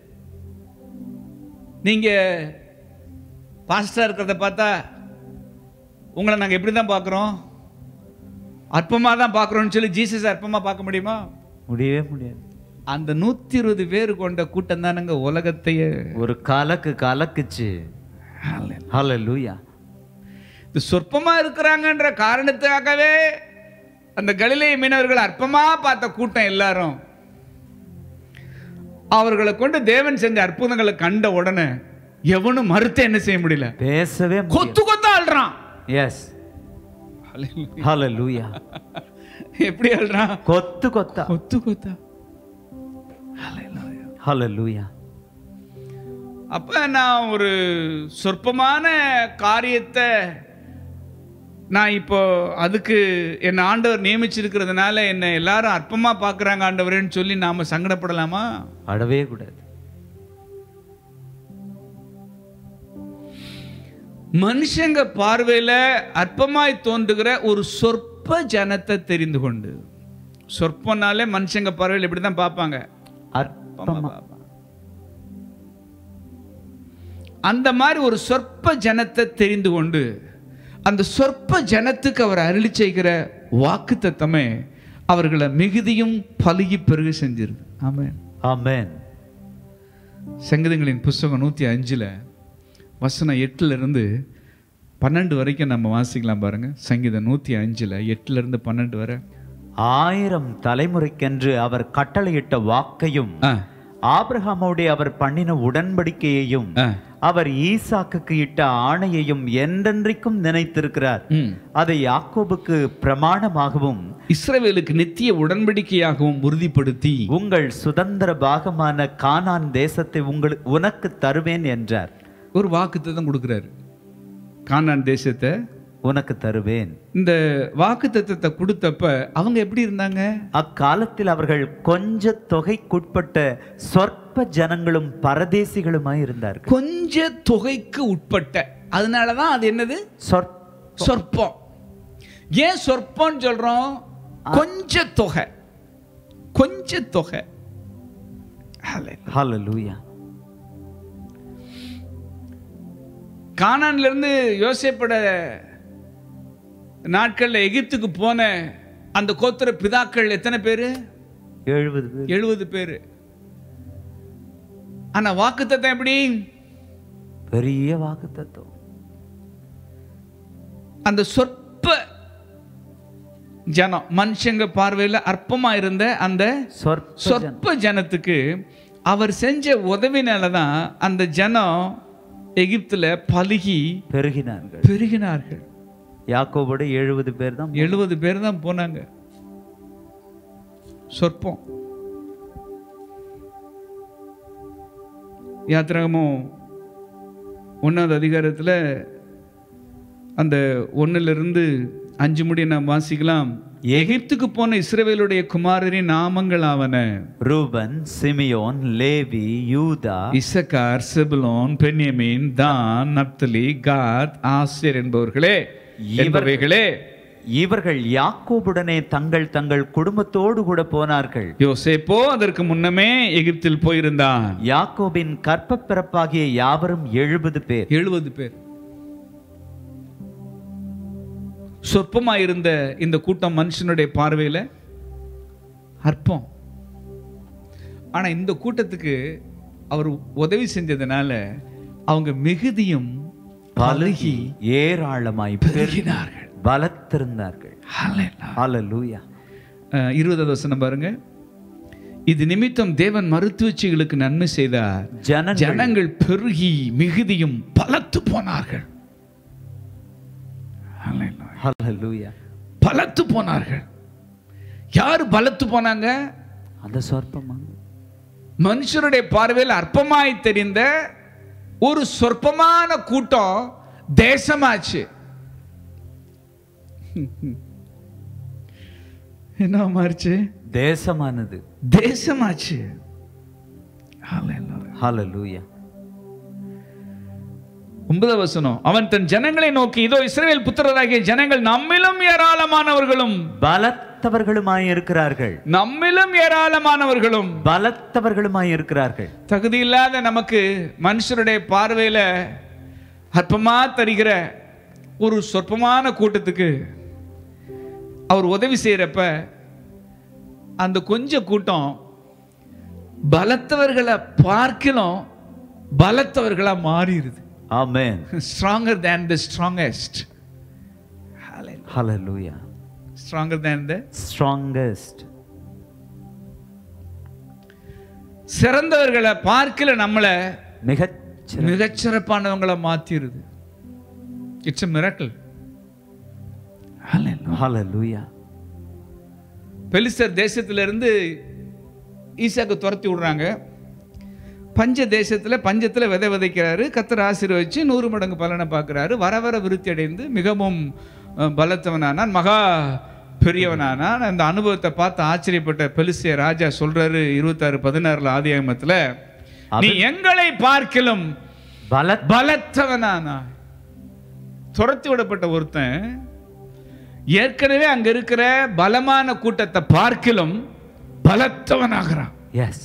நீங்க பாஸ்டா இருக்கிறத பார்த்தா உங்களை நாங்க எப்படி தான் பார்க்குறோம் அற்பமா தான் பார்க்குறோம்னு சொல்லி ஜீசஸ் அற்பமா பார்க்க முடியுமா முடியவே முடியாது அந்த நூத்தி இருபது பேர் கொண்ட கூட்டம் தானுங்க உலகத்தையே ஒரு கலக்கு கலக்குச்சு ஹalleluya இது சொற்பமா இருக்கிறாங்கன்ற காரணத்துக்காகவே அந்த கலிலேய மீனவர்கள் அற்பமா பார்த்த கூட்டம் எல்லாரும் அவர்களை கொண்டு தேவன் செஞ்ச அற்புதங்களை கண்ட உடனே எவனும் மறுத்த என்ன செய்ய முடியல பேசவே முடியாது கொத்து கொத்து ஆள்றான் எஸ் ஹalleluya எப்படி ஆள்றான் கொத்து கொத்தா கொத்து கொத்தா ஹalleluya அப்ப நான் ஒரு சொற்பமான காரியத்தை நான் இப்போ அதுக்கு என் ஆண்டவர் நியமிச்சிருக்கிறதுனால என்னை எல்லாரும் அற்பமா பார்க்குறாங்க ஆண்டவரேன்னு சொல்லி நாம சங்கடப்படலாமா அடவே கூடாது மனுஷங்க பார்வையில அற்பமாய் தோன்றுகிற ஒரு சொற்ப ஜனத்தை தெரிந்து கொண்டு சொற்பனாலே மனுஷங்க பார்வையில் இப்படி தான் பார்ப்பாங்க அற்பமா அற்பமா பார்ப்பாங்க அந்த மாதிரி ஒரு சொற்ப ஜனத்தை தெரிந்து கொண்டு அந்த சொற்ப ஜனத்துக்கு அவர் அருளி செய்கிற வாக்கு தத்தமே அவர்களை மிகுதியும் பலுகி பெருக செஞ்சிருக்கு ஆமென் ஆமென் சங்கீதங்களின் புஸ்தகம் நூற்றி அஞ்சில் வசனம் எட்டுல இருந்து பன்னெண்டு வரைக்கும் நம்ம வாசிக்கலாம் பாருங்க சங்கீதம் நூற்றி அஞ்சில் எட்டுல இருந்து பன்னெண்டு வரை ஆயிரம் தலைமுறைக்கென்று அவர் கட்டளையிட்ட வாக்கையும் ஆ ஆபிரகாமோடே அவர் பண்ணின உடன்படிக்கையையும் ஆ அவர் ஈசாக்குக்கு இட்ட ஆணையையும் என்றென்றைக்கும் நினைத்திருக்கிறார் ம் அதை யாக்கோபுக்கு பிரமாணமாகவும் இஸ்ரவேலுக்கு நித்திய உடன்படிக்கையாகவும் உறுதிப்படுத்தி உங்கள் சுதந்திர பாகமான கானான் தேசத்தை உங்கள் உனக்கு தருவேன் என்றார் ஒரு வாக்குத்தத்தம் கொடுக்குறாரு கானான் தேசத்தை உனக்கு தருவேன் இந்த வாக்குத்தத்தத்தை கொடுத்தப்ப அவங்க எப்படி இருந்தாங்க அக்காலத்தில் அவர்கள் கொஞ்ச தொகைக்குட்பட்ட சொற்ப ஜனங்களும் பரதேசிகளுமாய் இருந்தார்கள் கொஞ்ச தொகைக்கு உட்பட்ட அதனால தான் அது என்னது சொற் சொற்பம் ஏன் சொற்பம்னு சொல்றோம் கொஞ்ச தொகை கொஞ்ச தொகை Hallelujah. ஹalleluya கானான்ல இருந்து யோசேப்பட நாட்கள்ல எகிப்துக்கு போன அந்த கோத்திர பிதாக்கள் எத்தனை பேரு எழுபது பேர் எழுபது பேரு ஆனா வாக்குத்தத்தம் எப்படி பெரிய வாக்கு தத்துவம் அந்த சொற்ப ஜனம் மனுஷங்க பார்வையில அற்பமா இருந்த அந்த சொற்ப ஜனம். சொற்ப ஜனத்துக்கு அவர் செஞ்ச உதவினால தான் அந்த ஜனம் எகிப்துல பலுகி பெருகினார்கள் பெருகினார்கள் யாக்கோபோட எழுபது பேர் தான் எழுபது பேர் தான் போனாங்க சொற்பம் யாத்திராகமும் ஒன்றாவது அதிகாரத்தில் அந்த ஒன்றிலிருந்து அஞ்சு முடிய நாம் வாசிக்கலாம் எகிப்துக்கு போன இஸ்ரவேலுடைய குமாரரின் நாமங்கள் ஆவன ரூபன் சிமியோன் லேவி யூதா இசக்கார் செபுலோன் பென்யமீன் தான் நப்தலி காத் ஆசிரியர் என்பவர்களே என்பவைகளே இவர்கள் யாக்கோபுடனே தங்கள் தங்கள் குடும்பத்தோடு கூட போனார்கள் யோசேப்போ அதற்கு முன்னமே எகிப்தில் போயிருந்தான் யாக்கோபின் கற்ப பிறப்பாகிய யாவரும் எழுபது பேர் எழுபது பேர் சொற்பமா இருந்த இந்த கூட்டம் மனுஷனுடைய பார்வையில அற்பம் ஆனா இந்த கூட்டத்துக்கு அவர் உதவி செஞ்சதுனால அவங்க மிகுதியும் பலகி ஏராளமாய் பெருகினார்கள் பலத்திருந்தார்கள் ஹalleluya அஹ், இருபதாவது வசனம் பாருங்க இது நிமித்தம் தேவன் மருத்துவச்சிகளுக்கு நன்மை செய்தார் ஜனங்கள் ஜனங்கள் பெருகி மிகுதியும் பலத்து போனார்கள் ஹalleluya பலத்து போனார்கள் யார் பலத்து போனாங்க அந்த சொற்பமா மனுஷருடைய பார்வையில் அற்பமாய் தெரிந்த ஒரு சொற்பமான கூட்டம் தேசமாச்சு என்ன மாறிச்சு தேசமானது தேசமாச்சு ஹalleluya ஒன்பது வசனம் அவன் தன் ஜனங்களை நோக்கி இதோ இஸ்ரவேல் புத்திரராகிய ஜனங்கள் நம்மிலும் ஏராளமானவர்களும் பலத்தவர்களுமாய் இருக்கிறார்கள் நம்மிலும் ஏராளமானவர்களும் பலத்தவர்களுமாய் இருக்கிறார்கள் தகுதி இல்லாத நமக்கு மனுஷருடைய பார்வையில அற்பமா தருகிற ஒரு சொற்பமான கூட்டத்துக்கு அவர் உதவி செய்யறப்ப அந்த கொஞ்ச கூட்டம் பலத்தவர்களை பார்க்கலாம் பலத்தவர்களா மாறிடுது ஆமென் stronger than the strongest hallelujah stronger than the strongest சிறந்தவர்களை பார்க்கல நம்மளை மிகச் மிகச்சிறப்பானவங்களை மாத்திருது இட்ஸ் a miracle ஹalleluya பெலிஸ்தர் தேசத்திலிருந்து ஈசாக்கு துரத்தி விடுறாங்க பஞ்ச தேசத்துல பஞ்சத்துல விதை விதைக்கிறாரு கத்தர் ஆசீர்வதிச்சு நூறு மடங்கு பலனை பார்க்குறாரு வர வர விருத்தி அடைந்து மிகவும் அஹ், பலத்தவனானான் மகா பெரியவனானான் அந்த அனுபவத்தை பார்த்து ஆச்சரியப்பட்ட பெலிஸ்திய ராஜா சொல்றாரு இருபத்தாறு பதினாறுல ஆதியாகமத்துல நீ எங்களை பார்க்கலும் பல பலத்தவனானா துரத்தி விடப்பட்ட ஒருத்தன் ஏற்கனவே அங்க இருக்கிற பலமான கூட்டத்தை பார்க்கிலும் பலத்தவனாகிறான் எஸ்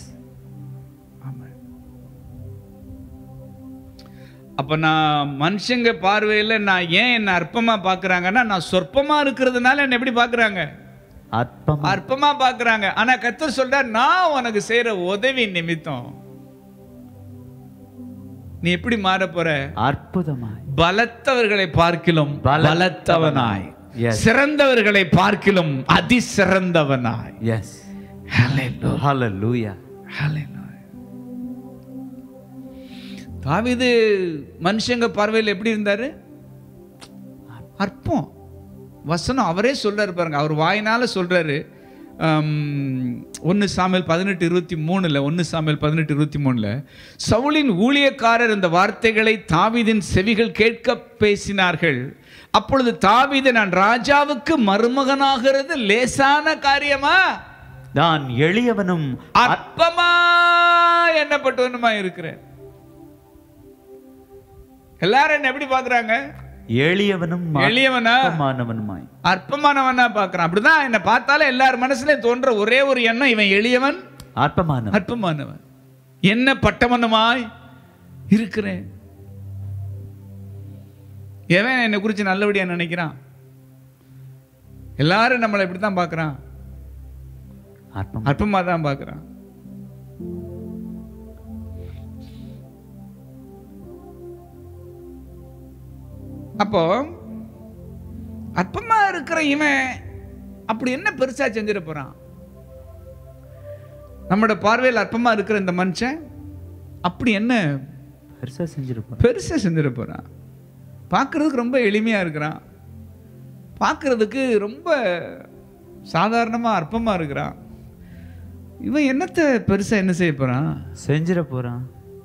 அப்ப நான் மனுஷங்க பார்வையில நான் ஏன் என்ன அற்பமா பார்க்கறாங்கன்னா நான் சொற்பமா இருக்கிறதுனால என்ன எப்படி பார்க்கறாங்க அற்பம் அற்பமா பார்க்கறாங்க ஆனா கத்தர் சொல்றார் நான் உனக்கு செய்யற உதவி நிமித்தம் நீ எப்படி மாற போற அற்புதமாய் பலத்தவர்களை பார்க்கிலும் பல- பலத்தவனாய் Yes. சிறந்தவர்களை பார்க்கிலும் அதிசிறந்தவனாய் எஸ் ஹalleluya தாவீது மனுஷங்க பார்வையில் எப்படி இருந்தாரு அற்பம் வசனம் அவரே சொல்றாரு பாருங்க அவர் வாயினால சொல்றாரு ஒன்று சாமியல் பதினெட்டு இருபத்தி மூணுல ஒன்று சாமியல் பதினெட்டு இருபத்தி மூணுல சவுலின் ஊழியக்காரர் இந்த வார்த்தைகளை தாவீதின் செவிகள் கேட்க பேசினார்கள் அப்பொழுது தாவீது நான் ராஜாவுக்கு மருமகனாகிறது லேசான காரியமா நான் எளியவனும் அற்பமா எண்ணப்பட்டவனுமா இருக்கிறேன் எல்லாரும் என்ன எப்படி பாக்குறாங்க எளியவனும் எளியவனா அற்பமானவனுமாய் அற்பமானவனா பாக்குறான் அப்படிதான் என்ன பார்த்தாலே எல்லார் மனசுலயும் தோன்ற ஒரே ஒரு எண்ணம் இவன் எளியவன் அற்பமானவன் அற்பமானவன் என்ன பட்டமனமாய் இருக்கிறேன் எவன் என்னை குறித்து நல்லபடியா நினைக்கிறான் எல்லாரும் நம்மளை இப்படித்தான் பார்க்கறான் அற்பம் அற்பமா தான் பார்க்கறான் அப்போ அற்பமா இருக்கிற இவன் அப்படி என்ன பெருசா செஞ்சிட போறான் நம்மளோட பார்வையில் அற்பமா இருக்கிற இந்த மனுஷன் அப்படி என்ன பெருசா செஞ்சிருப்பான் பெருசா செஞ்சிட போறான் பார்க்கறதுக்கு ரொம்ப எளிமையா இருக்கிறான் பார்க்கறதுக்கு ரொம்ப சாதாரணமா அற்பமா இருக்கிறான் இவன் என்னத்தை பெருசா என்ன செய்ய போறான் செஞ்சிட போறான்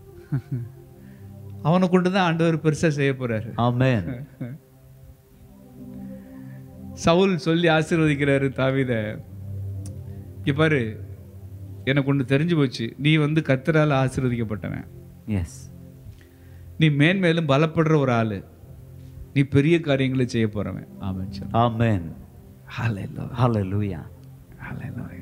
அவனை கொண்டு தான் ஆண்டவர் பெருசா செய்ய போறாரு ஆமென் சவுல் சொல்லி ஆசீர்வதிக்கிறாரு தாவீத இங்க பாரு எனக்கு ஒன்று தெரிஞ்சு போச்சு நீ வந்து கத்தரால் ஆசீர்வதிக்கப்பட்டவன் எஸ் நீ மேன்மேலும் பலப்படுற ஒரு ஆளு நீ பெரிய காரியங்களை செய்ய போறவன் ஆமென் சொல்லு Amen. ஹalleluya Hallelujah. ஹalleluya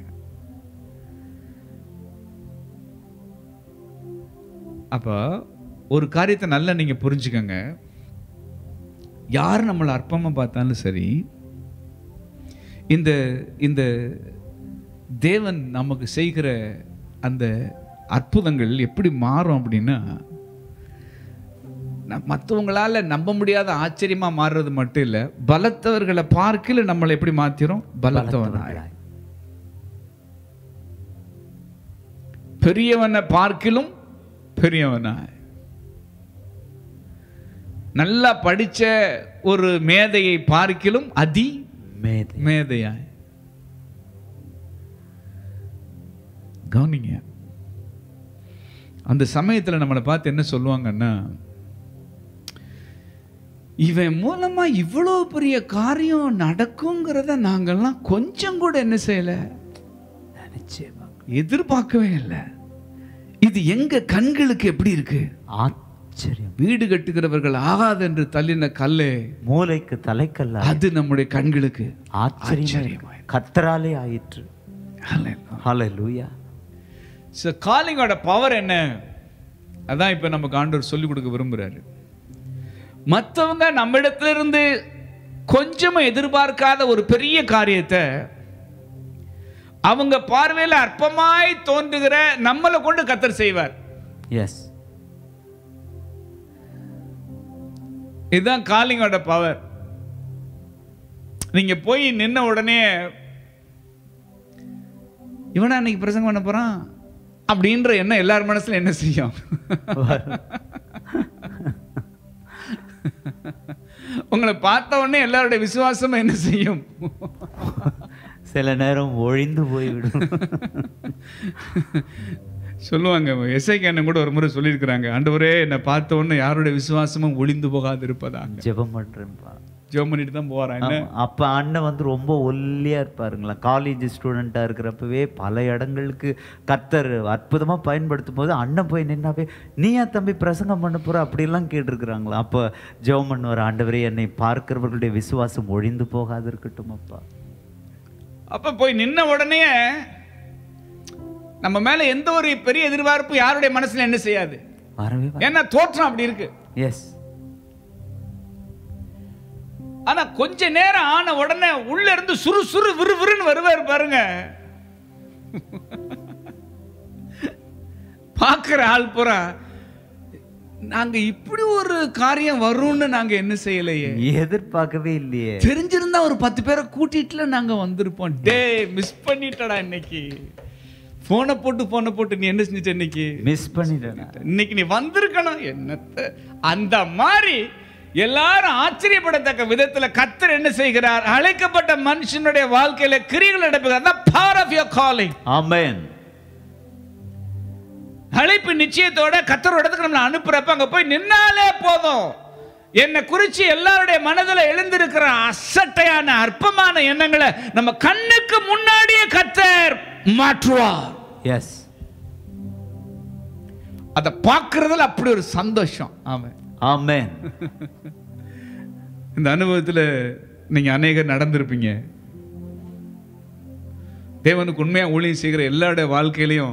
அப்போ ஒரு காரியத்தை நல்லா நீங்க புரிஞ்சுக்கங்க யார் நம்மளை அற்பமா பார்த்தாலும் சரி இந்த இந்த தேவன் நமக்கு செய்கிற அந்த அற்புதங்கள் எப்படி மாறும் அப்படின்னா மற்றவங்களால நம்ப முடியாத ஆச்சரியமா மாறுறது மட்டும் இல்ல பலத்தவர்களை பார்க்கல நம்மளை எப்படி மாத்திரும் பலத்தவனாய் பெரியவனை பார்க்கிலும் பெரியவனாய் நல்லா படிச்ச ஒரு மேதையை பார்க்கிலும் அதி மேதை மேதையாய் கவனிங்க அந்த சமயத்துல நம்மளை பார்த்து என்ன சொல்லுவாங்கன்னா இவன் மூலமா இவ்வளோ பெரிய காரியம் நடக்குங்கிறத நாங்கெல்லாம் கொஞ்சம் கூட என்ன செய்யல நிச்சயமா எதிர்பார்க்கவே இல்லை இது எங்க கண்களுக்கு எப்படி இருக்கு ஆச்சரியம் வீடு கட்டுகிறவர்கள் ஆகாது என்று தள்ளின கல்லே மூளைக்கு தலைக்கல்ல அது நம்முடைய கண்களுக்கு ஆச்சரியம் கத்தராலே ஆயிற்று Hallelujah. ஸோ காலிங்கோட பவர் என்ன அதான் இப்போ நமக்கு ஆண்டவர் சொல்லிக் கொடுக்க விரும்புறாரு மற்றவங்க நம்ம இடத்துல இருந்து கொஞ்சமும் எதிர்பார்க்காத ஒரு பெரிய காரியத்தை அவங்க பார்வையில் அற்பமாய் தோன்றுகிற நம்மளை கொண்டு கத்தர் செய்வார் Yes. இதுதான் காலிங்கோட பவர் நீங்க போய் நின்ன உடனே இவனா இன்னைக்கு பிரசங்கம் பண்ண போறான் அப்படின்ற எண்ணம் எல்லார் மனசுல என்ன செய்யும் உங்களை பார்த்த உடனே எல்லாருடைய விசுவாசமும் என்ன செய்யும் சில நேரம் ஒழிந்து போய்விடும் சொல்லுவாங்க எஸ்ஐக்கு அண்ணன் கூட ஒரு முறை சொல்லியிருக்கிறாங்க ஆண்டவரே என்னை பார்த்த உடனே யாருடைய விசுவாசமும் ஒளிந்து போகாது இருப்பதாங்க ஜெபம் பண்றேன்ப்பா ஜெபம் பண்ணிட்டு தான் போறான் என்ன ஆமா. அப்ப அண்ணன் வந்து ரொம்ப ஒல்லியா இருப்பாருங்களா காலேஜ் ஸ்டூடெண்டா இருக்கிறப்பவே பல இடங்களுக்கு கத்தர் அற்புதமா பயன்படுத்தும் போது அண்ணன் போய் நின்னாவே நீயா தம்பி பிரசங்கம் பண்ண போற அப்படிலாம் கேட்டிருக்கிறாங்களா அப்ப ஜெபம் பண்ணுவார் ஆண்டவரே என்னை பார்க்கிறவர்களுடைய விசுவாசம் ஒழிந்து போகாது இருக்கட்டும் அப்பா அப்ப போய் நின்ன உடனே நம்ம மேல எந்த ஒரு பெரிய எதிர்பார்ப்பு யாருடைய மனசுல என்ன செய்யாது வரவே ஏன்னா தோற்றம் அப்படி இருக்கு எஸ் ஆனா கொஞ்ச நேரம் ஆன உடனே உள்ள இருந்து சுறு சுறு விறுவிறுன்னு வருவார் பாருங்க பார்க்கிற ஆள் பூரா நாங்க இப்படி ஒரு காரியம் வரும்னு நாங்க என்ன செய்யலையே எதிர்பார்க்கவே இல்லையே தெரிஞ்சிருந்தா ஒரு பத்து பேரை கூட்டிட்டுல நாங்க வந்திருப்போம் டே மிஸ் பண்ணிட்டடா இன்னைக்கு போனை போட்டு போனை போட்டு நீ என்ன செஞ்சுட்ட இன்னைக்கு மிஸ் பண்ணிட்டேன் இன்னைக்கு நீ வந்திருக்கணும் என்னத்த அந்த மாதிரி எல்லாரும் ஆச்சரியப்படத்தக்க விதத்துல கத்தர் என்ன செய்கிறார் அழைக்கப்பட்ட மனுஷனுடைய வாழ்க்கையில கிரிகள் நடப்புகிறார் பவர் ஆஃப் யோர் காலிங் ஆமென் அழைப்பு நிச்சயத்தோட கத்தரோட இடத்துக்கு நம்மளை அனுப்புறப்ப அங்க போய் நின்னாலே போதும் என்னை குறிச்சு எல்லாருடைய மனதுல எழுந்திருக்கிற அசட்டையான அற்பமான எண்ணங்களை நம்ம கண்ணுக்கு முன்னாடியே கத்தர் மாற்றுவார் எஸ் அதை பார்க்கறதுல அப்படி ஒரு சந்தோஷம் ஆமா ஆமென் இந்த அனுபவத்துல நீங்க அநேகர் நடந்திருப்பீங்க தேவனுக்கு உண்மையா ஊழியம் செய்கிற எல்லாருடைய வாழ்க்கையிலையும்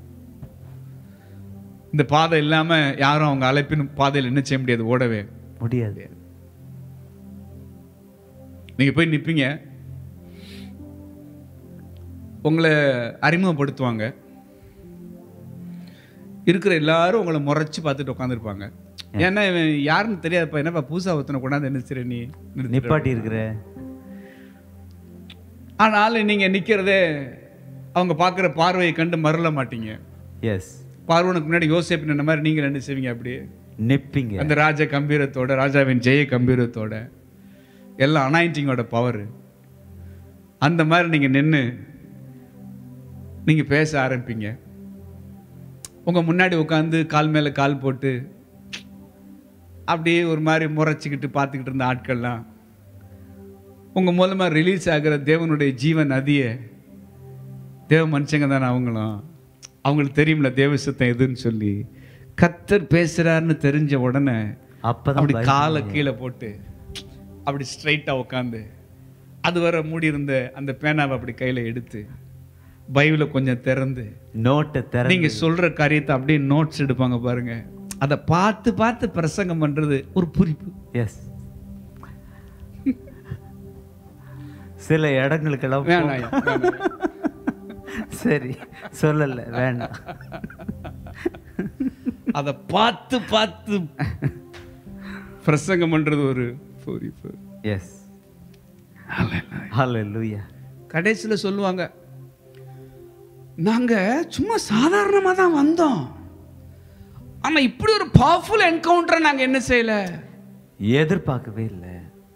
இந்த பாதை இல்லாம யாரும் அவங்க அழைப்பின் பாதையில் என்ன செய்ய முடியாது ஓடவே முடியாது நீங்க போய் நிப்பீங்க உங்களை அறிமுகப்படுத்துவாங்க இருக்கிற எல்லாரும் உங்களை முறைச்சு பார்த்துட்டு உட்காந்துருப்பாங்க ஏன்னா இவன் யாருன்னு தெரியாதுப்பா என்னப்பா பூசா ஒருத்தனை கொண்டாந்து என்ன செய்ற நீ நிறுத்திட்ட. நிப்பாட்டி இருக்கிற ஆனாலும் நீங்க நிக்கிறதே அவங்க பார்க்குற பார்வையை கண்டு மறல மாட்டீங்க எஸ் பார்வனுக்கு முன்னாடி யோசேப்பு நின்ன மாதிரி நீங்கள் என்ன செய்வீங்க அப்படியே நிப்பீங்க அந்த ராஜ கம்பீரத்தோட ராஜாவின் ஜெய கம்பீரத்தோட எல்லாம் அனாயிண்டிங்கோட பவர் அந்த மாதிரி நீங்க நின்று நீங்க பேச ஆரம்பிப்பீங்க உங்க முன்னாடி உட்காந்து கால் மேல கால் போட்டு அப்படியே ஒரு மாதிரி முறைச்சிக்கிட்டு பார்த்துக்கிட்டு இருந்த ஆட்கள்லாம் உங்க மூலமா ரிலீஸ் ஆகிற தேவனுடைய ஜீவ நதியை தேவ மனுஷங்க தானே அவங்களும் அவங்களுக்கு தெரியும்ல தேவ சுத்தம் எதுன்னு சொல்லி கத்தர் பேசுறாருன்னு தெரிஞ்ச உடனே அப்பதான் அப்படி பயப்படுவீங்க. காலை கீழே போட்டு அப்படி ஸ்ட்ரைட்டாக உட்காந்து அது வர மூடி இருந்த அந்த பேனாவை அப்படி கையில் எடுத்து பைபிளை கொஞ்சம் திறந்து நோட்டை திற நீங்க சொல்ற காரியத்தை அப்படியே நோட்ஸ் எடுப்பாங்க பாருங்க அதை பார்த்து பார்த்து பிரசங்கம் பண்றது ஒரு குறிப்பு எஸ் சில இடங்களுக்கெல்லாம் போ- வேணாம் ஐயா, வேணாம். சரி சொல்லல வேண்டாம் அதை பார்த்து பார்த்து பிரசங்கம் பண்றது ஒரு குறிப்பு எஸ் ஹalleluya கடைசியில சொல்லுவாங்க நாங்க சும்மா சாதாரணமா தான் வந்தோம் ஆனா இப்படி ஒரு பவர்ஃபுல் என்கவுண்டரை நாங்க என்ன செய்யல எதிர்பார்க்கவே இல்லை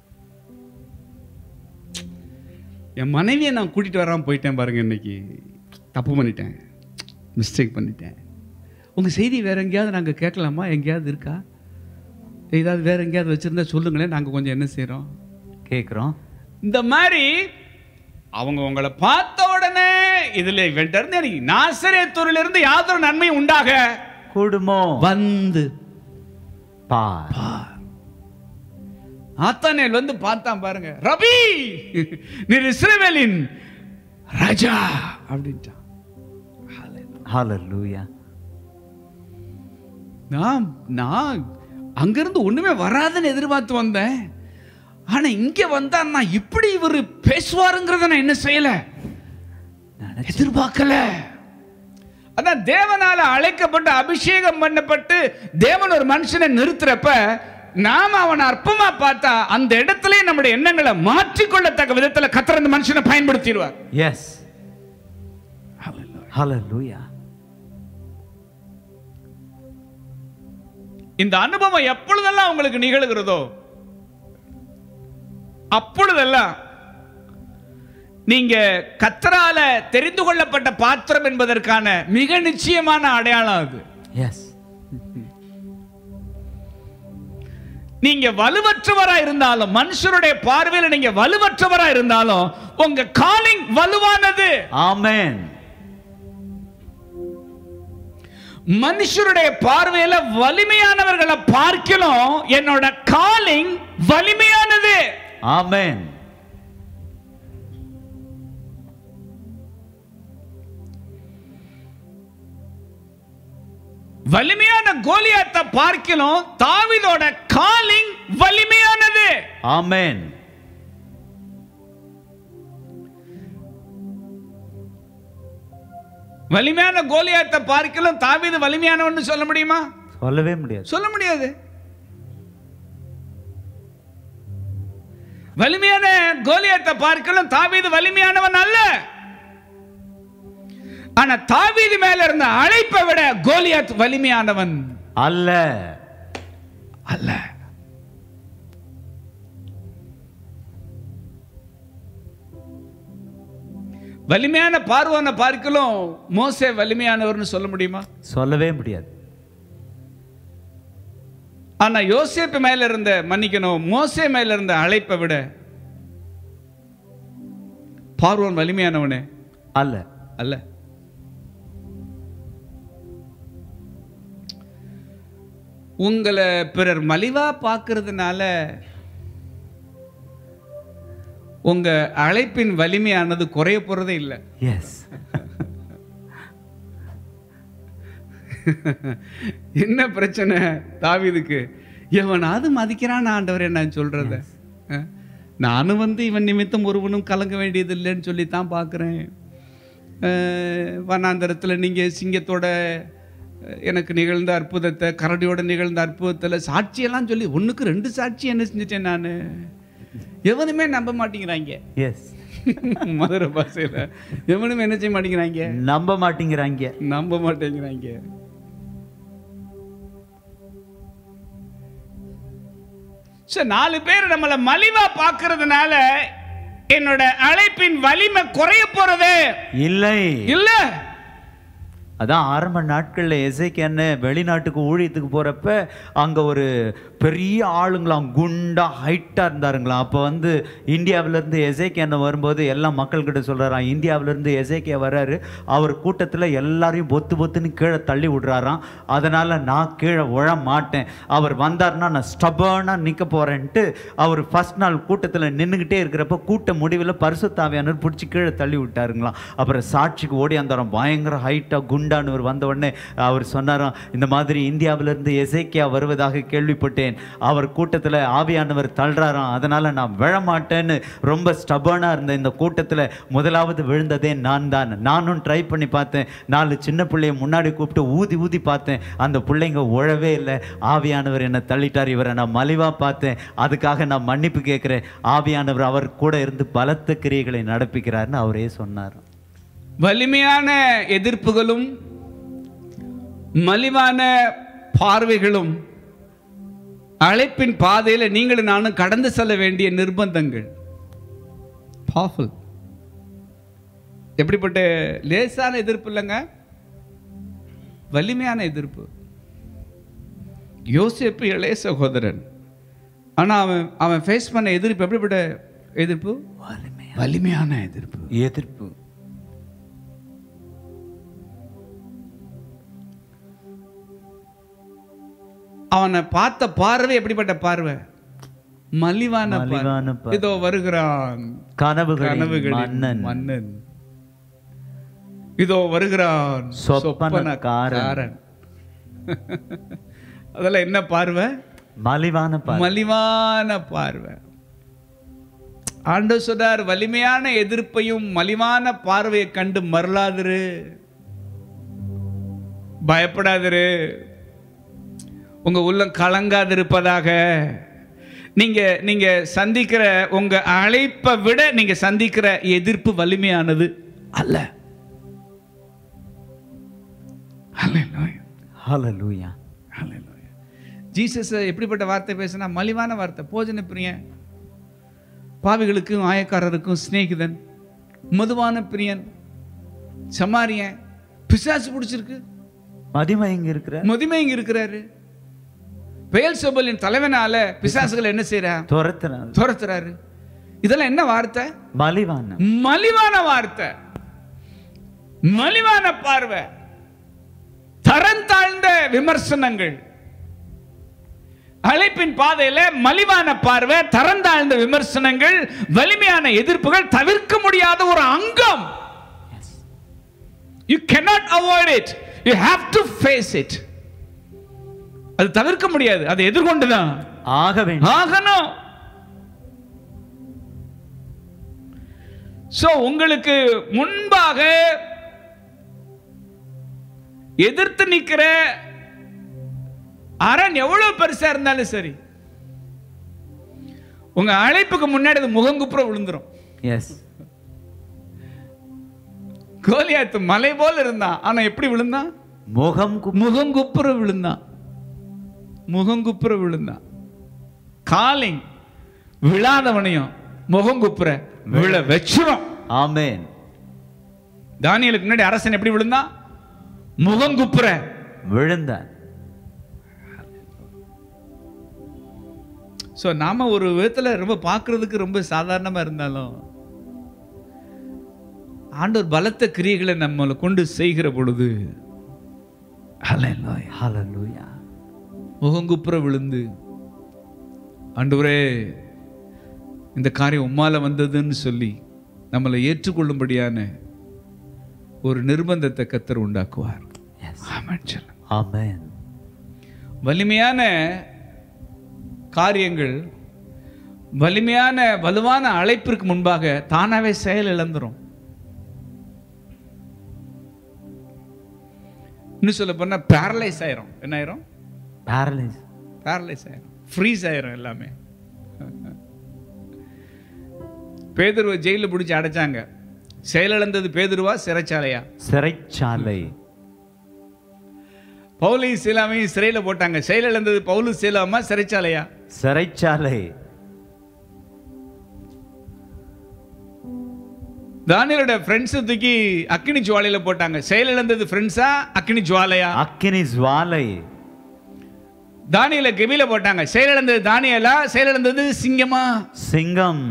என் மனைவியை நான் கூட்டிட்டு வராம போயிட்டேன் பாருங்க இன்னைக்கு தப்பு பண்ணிட்டேன் மிஸ்டேக் பண்ணிட்டேன் உங்க செய்தி வேற எங்கேயாவது நாங்க கேட்கலாமா எங்கேயாவது இருக்கா ஏதாவது வேற எங்கேயாவது வச்சிருந்தா சொல்லுங்களேன் நாங்க கொஞ்சம் என்ன செய்றோம் கேக்குறோம் இந்த மாதிரி அவங்க உங்களை பார்த்த உடனே இதுல இவன்ட்ட இருந்து எனக்கு நாசரேத்தூரில் இருந்து யாதொரு நன்மையும் உண்டாக குடும்பம் வந்து பார் ஆத்தானேல் வந்து பார்த்தான் பாருங்க ரபி நீர் இஸ்ரவேலின் ராஜா அப்படின்ட்டான் ஹalleluya நான் நான் அங்கிருந்து ஒண்ணுமே வராதுன்னு எதிர்பார்த்து வந்தேன் ஆனா இங்க வந்தா நான் இப்படி இவர் பேசுவாருங்கிறத நான் என்ன செய்யல எதிர்பார்க்கல அதான் தேவனால அழைக்கப்பட்டு அபிஷேகம் பண்ணப்பட்டு தேவன் ஒரு மனுஷனை நிறுத்துறப்ப நாம அவனை அற்பமா பார்த்தா அந்த இடத்துல நம்முடைய எண்ணங்களை மாற்றிக்கொள்ளத்தக்க விதத்துல கத்தர் அந்த மனுஷனை பயன்படுத்திடுவார் எஸ் ஹalleluya இந்த அனுபவம் எப்பொழுதெல்லாம் உங்களுக்கு நிகழ்கிறதோ அப்பொழுதெல்லாம் நீங்க கத்தரால தெரிந்து கொள்ளப்பட்ட பாத்திரம் என்பதற்கான மிக நிச்சயமான அடையாளம் அது எஸ் நீங்க வலுவற்றவரா இருந்தாலும் மனுஷருடைய பார்வையில் நீங்க வலுவற்றவரா இருந்தாலும் உங்க காலிங் வலுவானது ஆமென் மனுஷருடைய பார்வையில வலிமையானவர்களை பார்க்கணும் என்னோட காலிங் வலிமையானது ஆமென் வலிமையான கோலியாத்தை பார்க்கணும் தாவீதோட காலிங் வலிமையானது ஆமென் வலிமையான கோலியாத்தை பார்க்கலும் தாவீது வலிமையானவன்னு சொல்ல முடியுமா சொல்லவே முடியாது சொல்ல முடியாது வலிமையான கோலியாத்தை பார்க்கலும் தாவீது வலிமையானவன் அல்ல ஆனா தாவீது மேல இருந்த அழைப்பை விட கோலியாத் வலிமையானவன் அல்ல அல்ல வலிமையான பார்வோனை பார்க்கலும் மோசே வலிமையானவர்னு சொல்ல முடியுமா சொல்லவே முடியாது ஆனா யோசேப்பு மேல இருந்த மன்னிக்கணும் மோசே மேல இருந்த அழைப்பை விட பார்வோன் வலிமையானவனே அல்ல அல்ல உங்களை பிறர் மலிவா பார்க்கறதுனால உங்க அழைப்பின் வலிமையானது குறைய போறதே இல்லை எஸ் என்ன பிரச்சனை தாவீதுக்கு எவனாவது மதிக்கிறான் ஆண்டவரே நான் சொல்றத அஹ், நானும் வந்து இவன் நிமித்தம் ஒருவனும் கலங்க வேண்டியது இல்லைன்னு சொல்லி தான் பார்க்குறேன் வனாந்தரத்தில் நீங்கள் சிங்கத்தோட அஹ், எனக்கு நிகழ்ந்த அற்புதத்தை கரடியோட நிகழ்ந்த அற்புதத்தில் சாட்சியெல்லாம் சொல்லி ஒன்றுக்கு ரெண்டு சாட்சி என்ன செஞ்சுட்டேன் நான் எவனுமே நம்ப மாட்டேங்கிறாங்க எஸ் மதுரை பாஷையில் எவனுமே என்ன செய்ய மாட்டேங்கிறாங்க நம்ப மாட்டேங்கிறாங்க நம்ப மாட்டேங்கிறாங்க So, நாலு பேர் நம்மளை மலிவா பார்க்கறதுனால என்னோட அழைப்பின் வலிமை குறைய போறது இல்லை இல்ல அதான் ஆரம்ப நாட்களில் எசைக்கன்னு வெளிநாட்டுக்கு ஊழியத்துக்கு போகிறப்ப அங்கே ஒரு பெரிய ஆளுங்களாம் குண்டா ஹைட்டாக இருந்தாருங்களாம் அப்போ வந்து இந்தியாவிலேருந்து எசேக்கியான்னு வரும்போது எல்லா மக்கள்கிட்ட சொல்கிறாராம் இந்தியாவிலேருந்து எசேக்கியா வர்றாரு அவர் கூட்டத்தில் எல்லாரையும் பொத்து பொத்துன்னு கீழே தள்ளி விடுறாராம் அதனால் நான் கீழே உழ மாட்டேன் அவர் வந்தார்னா நான் ஸ்டபர்னாக நிற்க போகிறேன்ட்டு அவர் ஃபர்ஸ்ட் நாள் கூட்டத்தில் நின்றுக்கிட்டே இருக்கிறப்ப கூட்ட முடிவில் பரிசுத்தாவியானவர் பிடிச்சி கீழே தள்ளி விட்டாருங்களாம் அப்புறம் சாட்சிக்கு ஓடி அந்தாரம் பயங்கர ஹைட்டாக குண்டானவர் வந்த உடனே அவர் சொன்னாராம் இந்த மாதிரி இந்தியாவிலிருந்து எசேக்கியா வருவதாக கேள்விப்பட்டேன் அவர் கூட்டத்தில் ஆவியானவர் தள்ளுறாராம் அதனால் நான் விழமாட்டேன்னு ரொம்ப ஸ்டபர்னாக இருந்த இந்த கூட்டத்தில் முதலாவது விழுந்ததே நான் தான் நானும் ட்ரை பண்ணி பார்த்தேன் நாலு சின்ன பிள்ளைய முன்னாடி கூப்பிட்டு ஊதி ஊதி பார்த்தேன் அந்த பிள்ளைங்க உழவே இல்லை ஆவியானவர் என்னை தள்ளிட்டார் இவரை நான் மலிவாக பார்த்தேன் அதுக்காக நான் மன்னிப்பு கேட்குறேன் ஆவியானவர் அவர் கூட இருந்து பலத்த கிரியைகளை நடப்பிக்கிறார்னு அவரே சொன்னார் வலிமையான எதிர்ப்புகளும் மலிவான பார்வைகளும் அழைப்பின் பாதையில் நீங்களும் நானும் கடந்து செல்ல வேண்டிய நிர்பந்தங்கள் பவர்ஃபுல் எப்படிப்பட்ட லேசான எதிர்ப்பு இல்லைங்க வலிமையான எதிர்ப்பு யோசிப்பு இளைய சகோதரன் ஆனா அவன் அவன் ஃபேஸ் பண்ண எதிர்ப்பு எப்படிப்பட்ட எதிர்ப்பு வலிமையான எதிர்ப்பு எதிர்ப்பு அவனை பார்த்த பார்வை எப்படிப்பட்ட பார்வை மலிவான மலிவான பார்வை. இதோ வருகிறான் கனவுகளின் கனவுகளின் மன்னன் மன்னன் இதோ வருகிறான் சொப்பனக்காரன். சொப்பனக்காரன். அதெல்லாம் என்ன பார்வை மலிவான பார் மலிவான பார்வை ஆண்டு சொன்னார் வலிமையான எதிர்ப்பையும் மலிவான பார்வையை கண்டு மறலாதிரு பயப்படாதிரு உங்க உள்ளம் கலங்காதிருப்பதாக நீங்க நீங்க சந்திக்கிற உங்க அழைப்பை விட நீங்க சந்திக்கிற எதிர்ப்பு வலிமையானது அல்ல Hallelujah. ஹalleluya Hallelujah. ஜீசஸ் எப்படிப்பட்ட வார்த்தை பேசினா மலிவான வார்த்தை போஜன பிரியன் பாவிகளுக்கும் ஆயக்காரருக்கும் சிநேகிதன் மதுவான பிரியன் சமாரியன் பிசாசு பிடிச்சிருக்கு மதிமை எங்க இருக்கிற மதிமை இங்க இருக்கிறாரு பெயல் சோபலின் தலைவனால பிசாசுகளை என்ன செய்யறான் துரத்துறான் துரத்துறாரு இதெல்லாம் என்ன வார்த்தை மலிவான மலிவான வார்த்தை மலிவான பார்வை தரம் தாழ்ந்த விமர்சனங்கள் அழைப்பின் பாதையில மலிவான பார்வை தரம் தாழ்ந்த விமர்சனங்கள் வலிமையான எதிர்ப்புகள் தவிர்க்க முடியாத ஒரு அங்கம் you cannot avoid it you have to face it அது தவிர்க்க முடியாது அதை எதிர்கொண்டுதான் ஆக வேண்டும் ஆகணும் சோ உங்களுக்கு முன்பாக எதிர்த்து நிக்கிற அரண் எவ்வளவு பெருசா இருந்தாலும் சரி உங்க அழைப்புக்கு முன்னாடி அது முகங்குப்புற விழுந்துரும் எஸ் கோலியாத்து மலை போல இருந்தான் ஆனா எப்படி விழுந்தான் முகம் கு- முகங்குப்புற விழுந்தான் முகங்குப்புற விழுந்தான் காலிங் விழாதவனையும் முகங்குப்புற விழ வச்சிரும் ஆமென் தானியலுக்கு முன்னாடி அரசன் எப்படி விழுந்தான் முகங்குப்புற விழுந்தான் ஸோ நாம ஒரு விதத்துல ரொம்ப பார்க்கிறதுக்கு ரொம்ப சாதாரணமா இருந்தாலும் ஆண்டவர் பலத்த கிரியைகளை நம்மளை கொண்டு செய்கிற பொழுது ஹalleluya ஹalleluya முகங்குப்புற விழுந்து ஆண்டவரே இந்த காரியம் உம்மால வந்ததுன்னு சொல்லி நம்மளை ஏற்றுக்கொள்ளும்படியான ஒரு நிர்பந்தத்தை கத்தர் உண்டாக்குவார் எஸ் ஆமென் சொல்லுங்க. ஆமென் வலிமையான காரியங்கள் வலிமையான வலுவான அழைப்பிற்கு முன்பாக தானாவே செயல் இழந்துரும் இன்னும் சொல்ல போனா பேரலைஸ் ஆயிரும் என்ன ஆயிரும் பேரலைஸ் பேரலைஸ் ஆயிரும் ஃப்ரீஸ் ஆயிரும் எல்லாமே பேதுருவை ஜெயிலில் பிடிச்சி அடைச்சாங்க செயலிழந்தது பேதுருவா சிறைச்சாலையா சிறைச்சாலை பவுலி சீலாமையும் சிறையில போட்டாங்க செயலிழந்தது பவுலு சீலாமா சிறைச்சாலையா சிறைச்சாலை தானியலோட ஃப்ரெண்ட்ஸ் தூக்கி அக்கினி ஜுவாலையில போட்டாங்க செயலிழந்தது ஃப்ரெண்ட்ஸா அக்கினி ஜுவாலையா அக்கினி ஜுவாலை தானியல கெபில போட்டாங்க செயலிழந்தது தானியலா செயலிழந்தது சிங்கமா சிங்கம்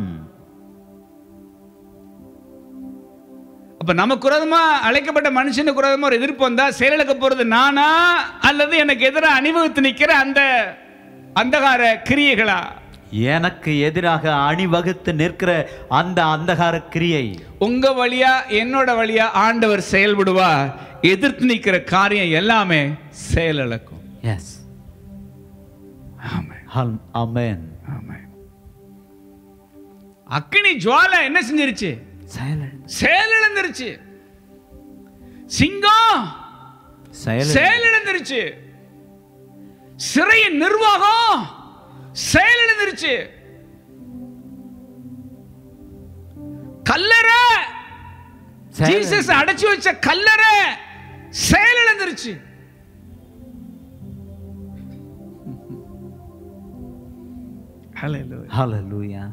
அப்ப நமக்கு விரோதமா அழைக்கப்பட்ட மனுஷனுக்கு விரோதமா ஒரு எதிர்ப்பு வந்தா செயலிழக்க போறது நானா அல்லது எனக்கு எதிராக அணிவகுத்து நிக்கிற அந்த அந்தகார கிரியைகளா எனக்கு எதிராக அணிவகுத்து நிற்கிற அந்த அந்தகார கிரியை உங்க வழியா என்னோட வழியா ஆண்டவர் செயல்படுவார் எதிர்த்து நிக்கிற காரியம் எல்லாமே செயலிழக்கும் எஸ் ஆமென் அமேன் ஆமென் அக்கினி ஜுவாலை என்ன செஞ்சிருச்சு சைலண்ட் செயலிழந்துருச்சு சிங்கம் சைலண்ட் செயலிழந்துருச்சு சிறையின் நிர்வாகம் செயலிழந்துருச்சு கல்லறை ஜீசஸ் அடைச்சு வச்ச கல்லறை செயலிழந்துருச்சு ஹalleluya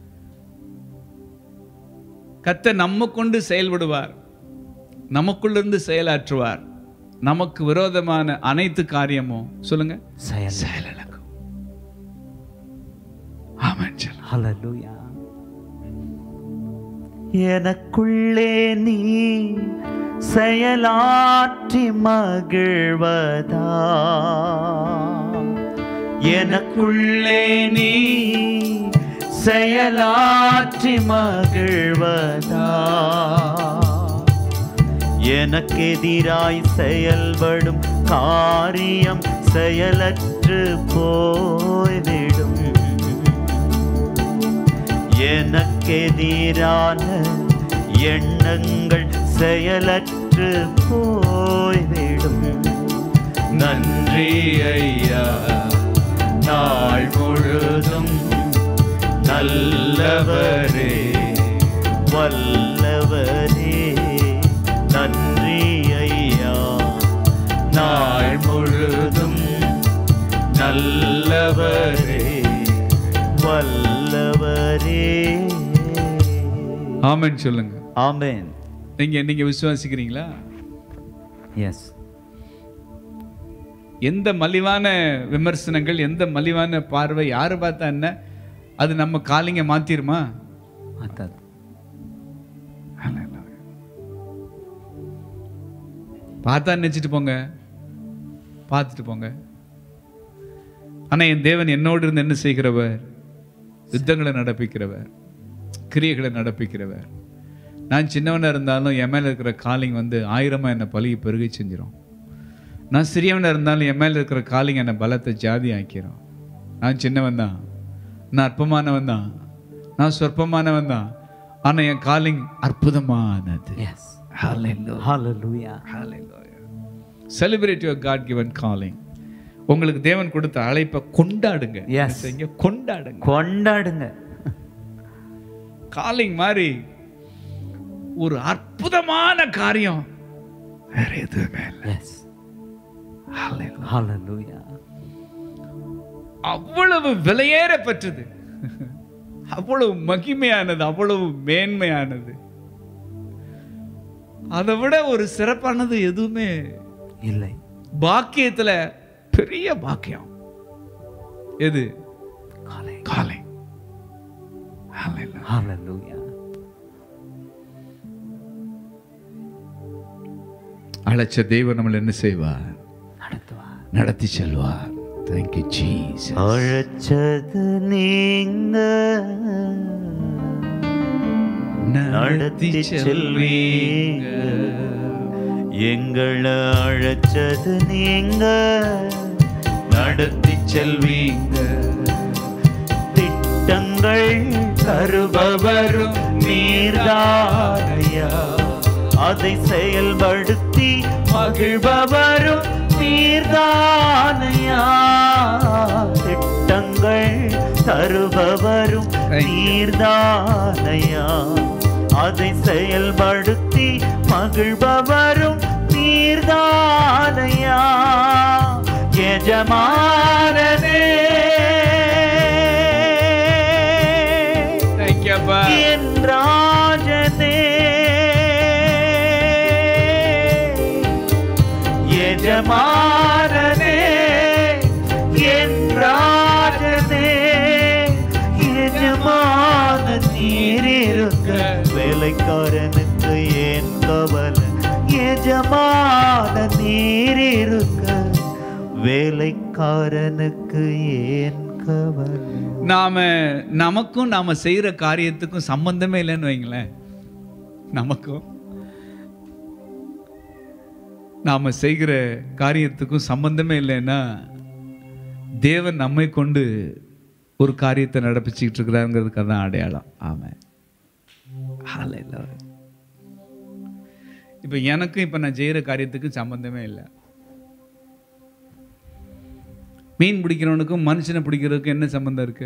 கத்த நம்ம கொண்டு செயல்படுவார் நமக்குள்ளிருந்து செயலாற்றுவார் நமக்கு விரோதமான அனைத்து காரியமும் சொல்லுங்க சைலண்ட் செயலிழக்கும் ஆமென் சொல்லுங்க. ஹalleluya எனக்குள்ளே நீ செயலாற்றி மகிழ்வதா எனக்குள்ளே நீ செயலாற்றி மகிழ்வதா எனக்கெதிராய் செயல்படும் காரியம் செயலற்று போய்விடும் எனக்கெதிரான எண்ணங்கள் செயலற்று போய்விடும் நன்றி ஐயா நாள் முழுதும் நல்லவரே வல்லவரே நன்றி ஐயா நாள் முழுதும் நல்லவரே வல்லவரே ஆமென் சொல்லுங்க ஆமென் நீங்க நீங்க விசுவாசிக்கிறீங்களா எஸ் எந்த மலிவான விமர்சனங்கள் எந்த மலிவான பார்வை யாரு பார்த்தா என்ன அது நம்ம காலிங்க மாத்திருமா அதான் பார்த்தா நினைச்சிட்டு போங்க பார்த்துட்டு போங்க ஆனா என் தேவன் என்னோடு இருந்து என்ன செய்கிறவர் யுத்தங்களை நடப்பிக்கிறவர் கிரியைகளை நடப்பிக்கிறவர் நான் சின்னவனா இருந்தாலும் என் மேல இருக்கிற காலிங் வந்து ஆயிரமா என்னை பழகி பெருகி செஞ்சிடும் நான் சிறியவனா இருந்தாலும் என் மேல இருக்கிற காலிங் என்னை பலத்தை ஜாதி ஆக்கிரும் நான் சின்னவன் தான் நான் அற்பமானவன் தான் நான் சொற்பமானவன் தான் ஆனா என் காலிங் அற்புதமானது yes hallelujah celebrate your God given calling உங்களுக்கு தேவன் கொடுத்த அழைப்பை கொண்டாடுங்க Yes. என்ன செய்யுங்க? கொண்டாடுங்க கொண்டாடுங்க காலிங் மாதிரி ஒரு அற்புதமான காரியம் வேற எதுவுமே இல்லை. எஸ் ஹalleluya அவ்வளவு விலையேற பெற்றது அவ்வளவு மகிமையானது அவ்வளவு மேன்மையானது அதை விட ஒரு சிறப்பானது எதுவுமே இல்லை பாக்கியத்துல பெரிய பாக்கியம் எது காலை காலை ஹalleluya அழைச்ச தெய்வம் நம்மளை என்ன செய்வார் நடத்துவார் நடத்தி செல்வார் தேங்க்யூ ஜீசஸ் அழைச்சது நீங்க நடத்தி செல்வீங்க எங்களை அழைச்சது நீங்க நடத்தி செல்வீங்க திட்டங்கள் தருபவரும் நீர்தானையா அதை செயல்படுத்தி மகிழ்பவரும் நீர்தானையா திட்டங்கள் தருபவரும் நீர்தானையா அதை செயல்படுத்தி மகிழ்பவரும் நீர்தானையா எஜமானனே தேங்க்யூப்பா என் ராஜனே எஜமானனே என் ராஜனே எஜமான நீர் இருக்க வேலைக்காரனுக்கு ஏன் கவலை எஜமான நீர் இருக்க வேலைக்காரனுக்கு ஏன் கவலை நாம நமக்கும் நாம செய்யற காரியத்துக்கும் சம்பந்தமே இல்லைன்னு வைங்களேன் நமக்கும் நாம செய்கிற காரியத்துக்கும் சம்பந்தமே இல்லைன்னா தேவன் நம்மை கொண்டு ஒரு காரியத்தை நடப்பிச்சுக்கிட்டு இருக்கிறாருங்கிறதுக்கு தான் அடையாளம் ஆமாம் இப்போ எனக்கும் இப்போ நான் செய்கிற காரியத்துக்கு சம்பந்தமே இல்லை மீன் பிடிக்கிறவனுக்கும் மனுஷனை பிடிக்கிறதுக்கும் என்ன சம்பந்தம் இருக்கு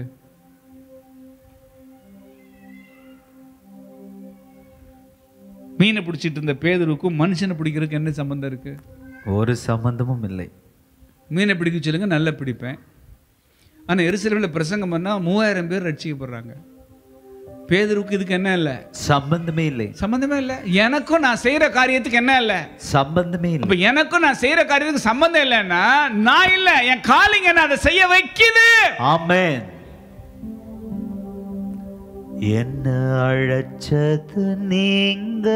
மீனை பிடிச்சிட்டு இருந்த பேதருக்கும் மனுஷனை பிடிக்கிறதுக்கு என்ன சம்பந்தம் இருக்கு ஒரு சம்பந்தமும் இல்லை மீனை பிடிக்க சொல்லுங்க நல்லா பிடிப்பேன் ஆனால் எருசலேமில் பிரசங்கம் பண்ணால் மூவாயிரம் பேர் ரட்சிக்கப்படுறாங்க பேதருக்கு இதுக்கு என்ன இல்லை சம்பந்தமே இல்லை சம்பந்தமே இல்லை எனக்கும் நான் செய்கிற காரியத்துக்கு என்ன இல்லை சம்பந்தமே இல்லை அப்ப எனக்கும் நான் செய்யற காரியத்துக்கு சம்பந்தம் இல்லைன்னா நான் இல்ல என் காலிங்க என்ன அதை செய்ய வைக்குது ஆமென் என்ன அழைச்சது நீங்க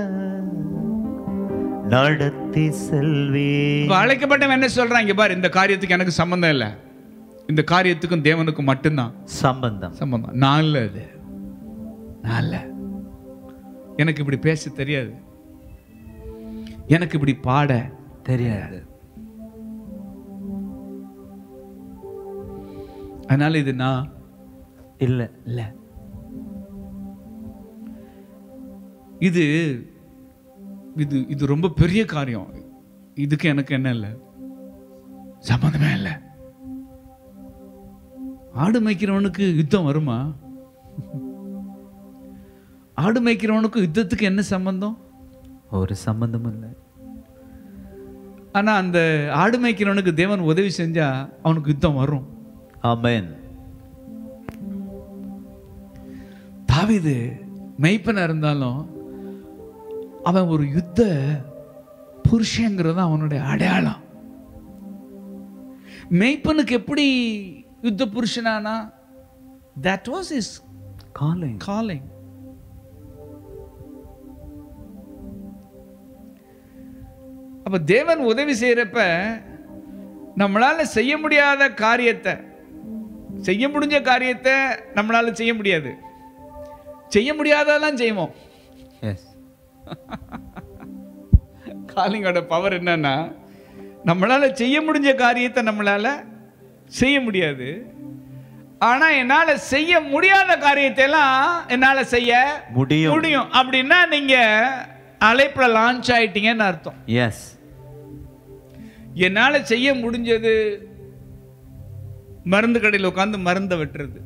நடத்தி செல்வே இப்ப அழைக்கப்பட்டவன் என்ன சொல்றான் இங்க பாரு இந்த காரியத்துக்கு எனக்கு சம்பந்தம் இல்லை இந்த காரியத்துக்கும் தேவனுக்கும் மட்டும்தான் சம்பந்தம் சம்பந்தம் நான் இல்ல அது நான் இல்ல எனக்கு இப்படி பேச தெரியாது எனக்கு இப்படி பாட தெரியாது அதனால இது நான் இல்ல இல்ல இது இது இது ரொம்ப பெரிய காரியம் இதுக்கு எனக்கு என்ன இல்லை சம்மந்தமே இல்லை ஆடு மேய்க்கிறவனுக்கு யுத்தம் வருமா ஆடு மேய்க்கிறவனுக்கு யுத்தத்துக்கு என்ன சம்பந்தம் ஒரு சம்பந்தமும் இல்லை ஆனா அந்த ஆடு மேய்க்கிறவனுக்கு தேவன் உதவி செஞ்சா அவனுக்கு யுத்தம் வரும் ஆமென் தாவீது மெய்ப்பனா இருந்தாலும் அவன் ஒரு யுத்த புருஷங்கிறது அவனுடைய அடையாளம் மெய்ப்பனுக்கு எப்படி யுத்த புருஷனானா that was is calling calling அப்ப தேவன் உதவி செய்யறப்ப நம்மளால செய்ய முடியாத காரியத்தை செய்ய முடிஞ்ச காரியத்தை நம்மளால செய்ய முடியாது செய்ய முடியாததெல்லாம் செய்வோம் எஸ் காலிங்கோட பவர் என்னன்னா நம்மளால செய்ய முடிஞ்ச காரியத்தை நம்மளால செய்ய முடியாது ஆனா என்னால செய்ய முடியாத காரியத்தை எல்லாம் என்னால செய்ய முடியும் முடியும் அப்படின்னா நீங்க அழைப்புல லான்ச் ஆயிட்டீங்கன்னு அர்த்தம் எஸ் என்னால செய்ய முடிஞ்சது மருந்து கடையில் உட்காந்து மருந்தை வெட்டுறது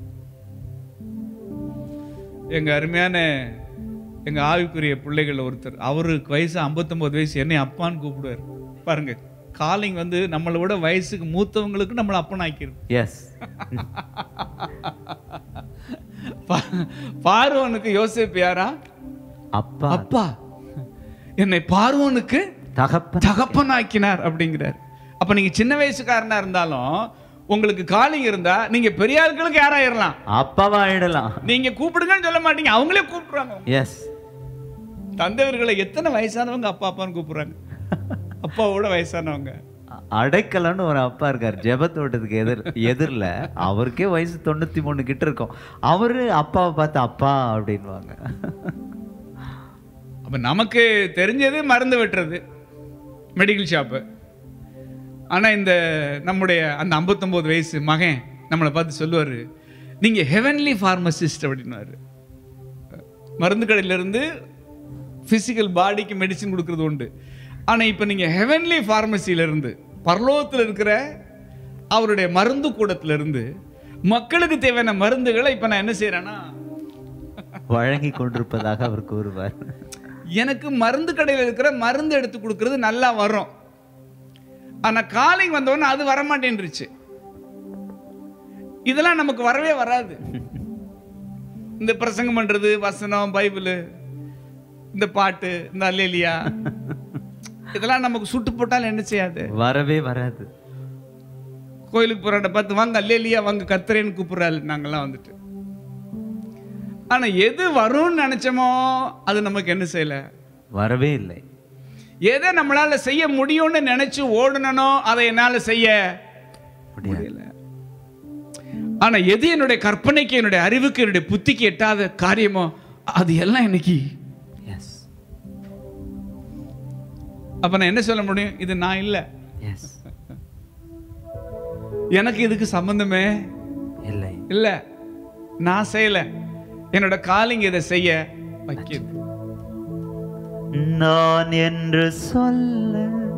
எங்க அருமையான எங்க ஆவிக்குரிய பிள்ளைகள் ஒருத்தர் அவருக்கு வயசு 59 வயசு என்னை அப்பான்னு கூப்பிடுவார் பாருங்க காலிங் வந்து நம்மளை விட வயசுக்கு மூத்தவங்களுக்கு நம்மளை அப்பன் ஆக்கிருது எஸ் பா- பார்வோனுக்கு யோசேப்பு யாரா அப்பா அப்பா என்னை பார்வோனுக்கு தகப்பன் தகப்பன் ஆக்கினார் அப்படிங்கிறார் அப்ப நீங்க சின்ன வயசுக்காரனா இருந்தாலும் உங்களுக்கு காலிங் இருந்தா நீங்க பெரிய ஆட்களுக்கு யாராயிரலாம் அப்பாவா ஆயிடலாம் நீங்க கூப்பிடுங்கன்னு சொல்ல மாட்டீங்க அவங்களே கூப்பிடுறாங்க எஸ் தந்தையர்களை எத்தனை வயசானவங்க அப்பா அப்பான்னு கூப்பிடுறாங்க அப்பாவோட வயசானவங்க அடைக்கலன்னு ஒரு அப்பா இருக்கார் ஜெபத்தோட்டத்துக்கு எதிர் எதிரில் அவருக்கே வயசு தொண்ணூத்தி மூணு கிட்ட இருக்கும் அவரு அப்பாவை பார்த்து அப்பா அப்படின்வாங்க அப்ப நமக்கு தெரிஞ்சது மருந்து வெட்டுறது மெடிக்கல் ஷாப்பு ஆனா இந்த நம்முடைய அந்த 59 வயசு மகன் நம்மளை பார்த்து சொல்லுவாரு நீங்க ஹெவன்லி ஃபார்மசிஸ்ட் அப்படின்னுவாரு மருந்து கடையில இருந்து பிசிக்கல் பாடிக்கு மெடிசின் கொடுக்கறது உண்டு ஆனா இப்போ நீங்க ஹெவன்லி ஃபார்மசியில இருந்து பரலோகத்தில் இருக்கிற அவருடைய மருந்து கூடத்துல இருந்து மக்களுக்கு தேவையான மருந்துகளை இப்ப நான் என்ன செய்யறேன்னா வழங்கி கொண்டிருப்பதாக அவர் கூறுவார் எனக்கு மருந்து கடையில் இருக்கிற மருந்து எடுத்து கொடுக்கறது நல்லா வரும் ஆனா காலிங் வந்தவொடனே அது வரமாட்டேன்ருச்சு இதெல்லாம் நமக்கு வரவே வராது இந்த பிரசங்கம் பண்றது வசனம் பைபிள் இந்த பாட்டு இந்த அல்லேலியா இதெல்லாம் நமக்கு சுட்டு போட்டாலும் என்ன செய்யாது வரவே வராது கோயிலுக்கு போறாட்ட பார்த்து வாங்க அல்லேலியா வாங்க கத்துறேன்னு கூப்பிடுறாரு நாங்கெல்லாம் வந்துட்டு ஆனா எது வரும்னு நினைச்சோமோ அது நமக்கு என்ன செய்யல வரவே இல்லை எதை நம்மளால செய்ய முடியும்னு நினைச்சு ஓடுனனோ அதை என்னால செய்ய முடியாது முடியல ஆனா எது என்னுடைய கற்பனைக்கு என்னுடைய அறிவுக்கு என்னுடைய புத்திக்கு எட்டாத காரியமோ அது எல்லாம் இன்னைக்கு எஸ் அப்ப நான் என்ன சொல்ல முடியும் இது நான் இல்ல எஸ் எனக்கு இதுக்கு சம்பந்தமே இல்லை இல்ல நான் செய்யல என்னோட காலிங் இதை செய்ய வைக்குது நான் என்று சொல்ல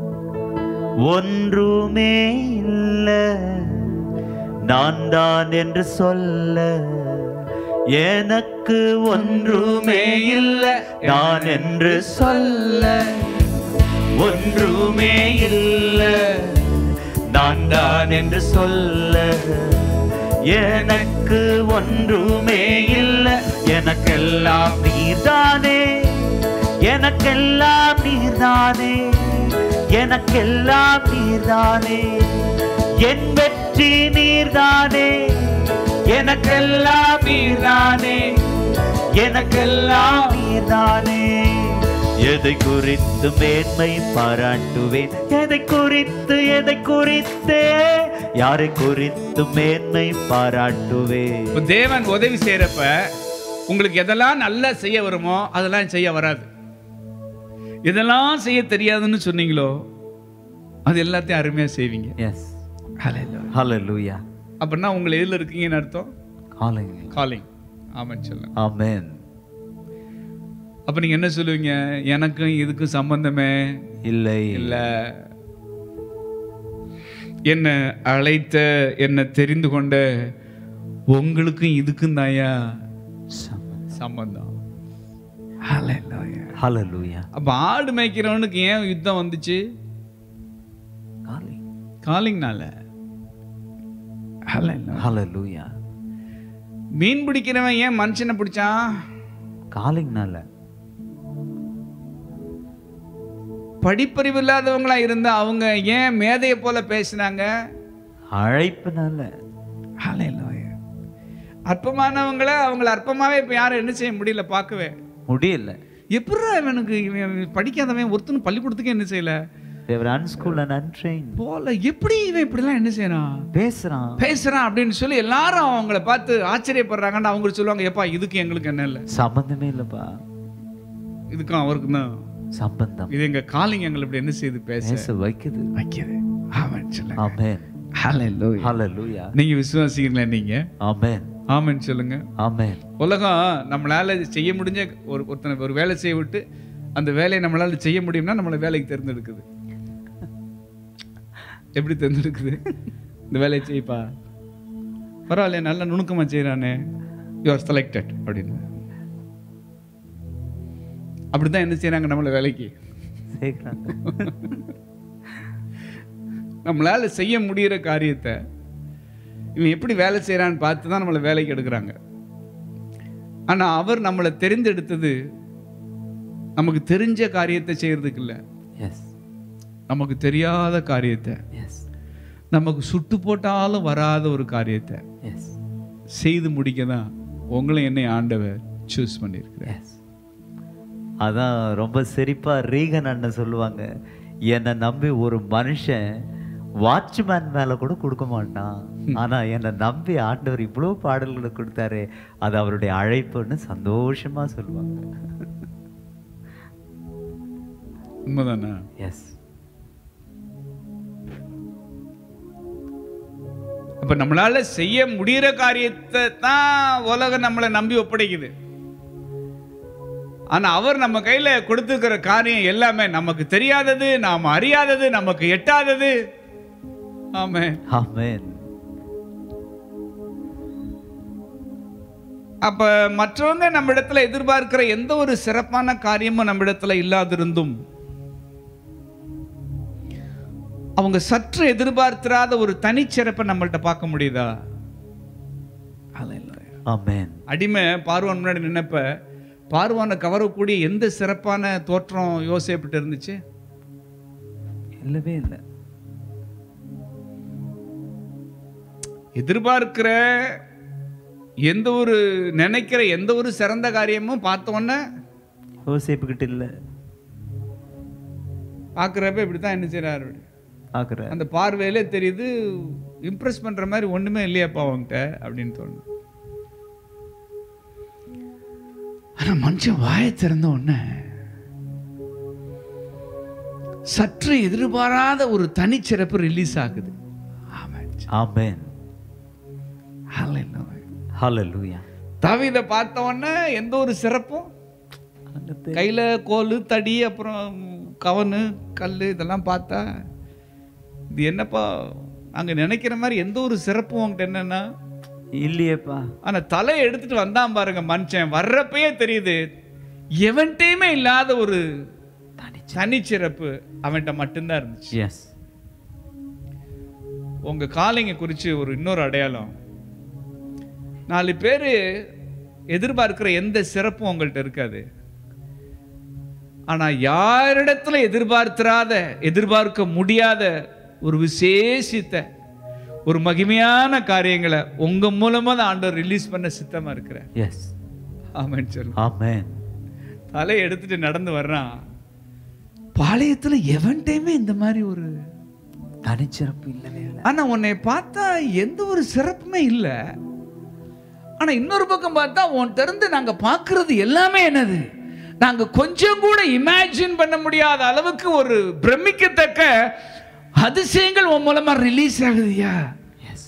ஒன்றுமே இல்லை நான் தான் என்று சொல்ல எனக்கு ஒன்றுமே இல்லை நான் என்று சொல்ல ஒன்றுமே இல்லை நான் தான் என்று சொல்ல எனக்கு ஒன்றுமே இல்லை எனக்கெல்லாம் நீர்தானே எனக்கெல்லாம் நீர்தானே எனக்கெல்லாம் நீர்தானே என் வெற்றி நீர்தானே எனக்கெல்லாம் நீர்தானே எனக்கெல்லாம் நீர்தானே எதை குறித்து மேன்மை பாராட்டுவேன் எதை குறித்து எதை குறித்தே யாரை குறித்து மேன்மை பாராட்டுவேன் இப்ப தேவன் உதவி செய்யறப்ப உங்களுக்கு எதெல்லாம் நல்லா செய்ய வருமோ அதெல்லாம் செய்ய வராது எதெல்லாம் செய்ய தெரியாதுன்னு சொன்னீங்களோ அது எல்லாத்தையும் அருமையா செய்வீங்க எஸ் ஹalleluya அப்படின்னா உங்களை எதுல இருக்கீங்கன்னு அர்த்தம் ஹalleluya காலிங் ஆமாம் சொல்லுங்க ஆமென் அப்ப நீங்க என்ன சொல்லுவீங்க எனக்கும் இதுக்கும் சம்பந்தமே இல்லை இல்ல என்ன அழைத்த என்ன தெரிந்து கொண்ட உங்களுக்கும் இதுக்கும் தாயா சம்பந்தம் ஹalleluya அப்ப ஆடு மேய்க்கிறவனுக்கு ஏன் யுத்தம் வந்துச்சு காலிங் காலிங்னால ஹalleluya மீன் பிடிக்கிறவன் ஏன் மனுஷனை பிடிச்சான் காலிங்னால படிப்பறிவு இல்லாதவங்களா இருந்தா அவங்க ஏன் மேதையை போல பேசினாங்க அழைப்புனால அற்பமானவங்கள அவங்கள அற்பமாவே இப்ப யாரும் என்ன செய்ய முடியல பார்க்கவே முடியல எப்படி இவனுக்கு இவன் படிக்காதவன் ஒருத்தனும் பள்ளிக்கூடத்துக்கு என்ன செய்யல தேவர் அன்ஸ்கூல் அண்ட் அன்ட்ரெயின் போல எப்படி இவன் இப்படிலாம் என்ன செய்யறான் பேசுறான் பேசுறான் அப்படின்னு சொல்லி எல்லாரும் அவங்கள பார்த்து ஆச்சரியப்படுறாங்கன்னு அவங்க சொல்லுவாங்க எப்பா இதுக்கு எங்களுக்கு என்ன இல்லை சம்பந்தமே இல்லப்பா இதுக்கும் அவருக்கும் தான் சம்பந்தம் இது எங்க காலிங் எங்களை இப்படி என்ன செய்யுது பேச பேச வைக்குது வைக்குது ஆமான்னு சொல்லுங்க ஆமென் Hallelujah. ஹalleluya நீங்க விசுவாசிக்கிறீங்களா நீங்க ஆமென் ஆமென்னு சொல்லுங்க ஆமென் உலகம் நம்மளால செய்ய முடிஞ்ச ஒரு ஒருத்தனை ஒரு வேலை செய்ய விட்டு அந்த வேலையை நம்மளால செய்ய முடியும்னா நம்மளை வேலைக்கு தேர்ந்தெடுக்குது எப்படி தேர்ந்தெடுக்குது இந்த வேலையை செய்ப்பா பரவாயில்ல நல்லா நுணுக்கமா செய்யறானே யூ ஆர் செலக்டட் அப்படின்னு அப்படிதான் என்ன செய்யறாங்க நம்மளை வேலைக்கு சேர்க்கிறாங்க நம்மளால செய்ய முடியிற காரியத்தை இவன் எப்படி வேலை செய்யறான்னு பார்த்து தான் நம்மளை வேலைக்கு எடுக்கிறாங்க ஆனா அவர் நம்மளை தெரிந்தெடுத்தது நமக்கு தெரிஞ்ச காரியத்தை செய்யறதுக்கு இல்ல எஸ் நமக்கு தெரியாத காரியத்தை எஸ் நமக்கு சுட்டு போட்டாலும் வராத ஒரு காரியத்தை எஸ் செய்து முடிக்க தான் உங்களை என்னை ஆண்டவர் சூஸ் பண்ணியிருக்கிறார் எஸ் அதான் ரொம்ப சிரிப்பா ரீகன் அண்ணன் சொல்லுவாங்க என்னை நம்பி ஒரு மனுஷன் வாட்ச்மேன் மேல கூட கொடுக்க மாட்டான் ஆனா என்னை நம்பி ஆண்டவர் இவ்வளோ பாடல்களை கொடுத்தாரு அது அவருடைய அழைப்புன்னு சந்தோஷமா சொல்லுவாங்க உண்மைதானே எஸ் அப்ப நம்மளால செய்ய முடியிற காரியத்தை தான் உலகம் நம்மளை நம்பி ஒப்படைக்குது ஆனா அவர் நம்ம கையில கொடுத்துருக்கிற காரியம் எல்லாமே நமக்கு தெரியாதது நாம் அறியாதது நமக்கு எட்டாதது ஆமே ஆமென் அப்ப மற்றவங்க நம்ம இடத்துல எதிர்பார்க்கிற எந்த ஒரு சிறப்பான காரியமும் நம்ம இடத்துல இல்லாதிருந்தும் அவங்க சற்று எதிர்பார்த்திராத ஒரு தனிச்சிறப்பை நம்மள்ட்ட பார்க்க முடியுதா ஆமென் அடிமை பார்வான் முன்னாடி நின்னப்ப பார்வானை கவரக்கூடிய எந்த சிறப்பான தோற்றம் யோசேப்பிட்டு இருந்துச்சு இல்லவே இல்லை எதிர்பார்க்கிற எந்த ஒரு நினைக்கிற எந்த ஒரு சிறந்த காரியமும் பார்த்த உடனே யோசேப்பு கிட்ட இல்லை பார்க்குறப்ப இப்படி தான் என்ன செய்கிறாரு ஆக்குற அந்த பார்வையிலே தெரியுது இம்ப்ரெஸ் பண்ற மாதிரி ஒண்ணுமே இல்லையாப்பா அவன்கிட்ட அப்படின்னு தோணும் ஆனா மனுஷன் வாயை திறந்த உடனே சற்று எதிர்பாராத ஒரு தனிச்சிறப்பு ரிலீஸ் ஆகுது ஆமென். ஆமென் Hallelujah. ஹalleluya தாவீதை பார்த்த உடனே எந்த ஒரு சிறப்பும் கையில கோல் தடி அப்புறம் கவனு கல் இதெல்லாம் பார்த்தா இது என்னப்பா அங்க நினைக்கிற மாதிரி எந்த ஒரு சிறப்பும் உங்ககிட்ட என்னன்னா இல்லையேப்பா ஆனா தலையை எடுத்துட்டு வந்தான் பாருங்க மனுஷன் வர்றப்பயே தெரியுது எவன்கிட்டயுமே இல்லாத ஒரு தனிச்சிறப்பு அவன்கிட்ட மட்டும்தான் இருந்துச்சு எஸ் உங்க காலைங்க குறித்து ஒரு இன்னொரு அடையாளம் நாலு பேர் எதிர்பார்க்கிற எந்த சிறப்பும் உங்கள்கிட்ட இருக்காது ஆனா யாரிடத்துல எதிர்பார்த்திராத எதிர்பார்க்க முடியாத ஒரு விசேஷித்த ஒரு மகிமையான காரியங்களை உங்க மூலமா தான் ஆண்டவர் ரிலீஸ் பண்ண சித்தமா இருக்கிறார் எஸ் ஆமென்னு சொல்லு ஆமென் தலையை எடுத்துட்டு நடந்து வர்றான் பாளையத்துல எவன்டையுமே இந்த மாதிரி ஒரு தனிச்சிறப்பு இல்லவே இல்லை ஆனா உன்னை பார்த்தா எந்த ஒரு சிறப்புமே இல்ல ஆனா இன்னொரு பக்கம் பார்த்தா உன் திறந்து நாங்க பார்க்கிறது எல்லாமே என்னது நாங்க கொஞ்சம் கூட இமேஜின் பண்ண முடியாத அளவுக்கு ஒரு பிரமிக்கத்தக்க அதிசயங்கள் உன் மூலமா ரிலீஸ் ஆகுதுயா எஸ்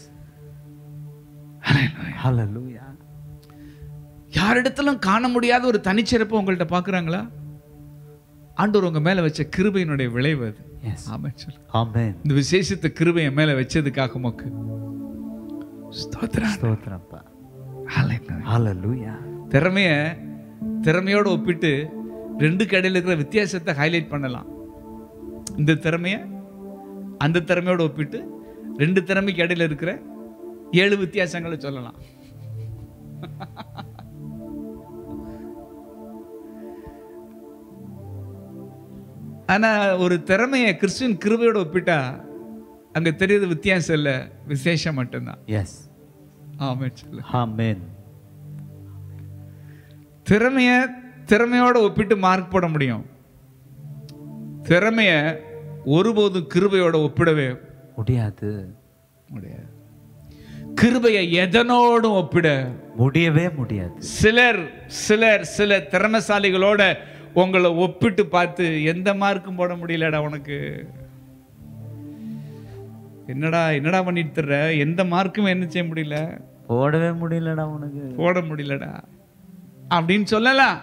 ஹalleluya யாரிடத்திலும் காண முடியாத ஒரு தனிச்சிறப்பு உங்கள்ட்ட பார்க்கறாங்களா ஆண்டவர் உங்க மேல வச்ச கிருபையினுடைய விளைவு அது எஸ் ஆமென் சொல்லு ஆமென் இந்த விசேஷத்தை கிருபை என் மேல வச்சதுக்காக உமக்கு ஸ்தோத்திரம் ஸ்தோத்திரம்ப்பா ஹalleluya ஹalleluya திறமைய திறமையோட ஒப்பிட்டு ரெண்டு கடையில் இருக்கிற வித்தியாசத்தை ஹைலைட் பண்ணலாம் இந்த திறமைய அந்த திறமையோட ஒப்பிட்டு ரெண்டு திறமைக்கு இடையில இருக்கிற ஏழு வித்தியாசங்களை சொல்லலாம் ஆனா ஒரு திறமைய கிறிஸ்டின் கிருபையோட ஒப்பிட்டா அங்க தெரியுது வித்தியாசம் இல்லை விசேஷம் மட்டும்தான் எஸ் ஆமென் சொல்லு ஆமென் திறமைய திறமையோட ஒப்பிட்டு மார்க் போட முடியும் திறமைய ஒருபோதும் கிருபையோட ஒப்பிடவே முடியாது முடியாது கிருபையை எதனோடும் ஒப்பிட முடியவே முடியாது சிலர் சிலர் சில திறமைசாலிகளோட உங்களை ஒப்பிட்டு பார்த்து எந்த மார்க்கும் போட முடியலடா உனக்கு என்னடா என்னடா பண்ணிட்டு தர்ற எந்த மார்க்கும் என்ன செய்ய முடியல போடவே முடியலடா உனக்கு போட முடியலடா அப்படின்னு சொல்லலாம்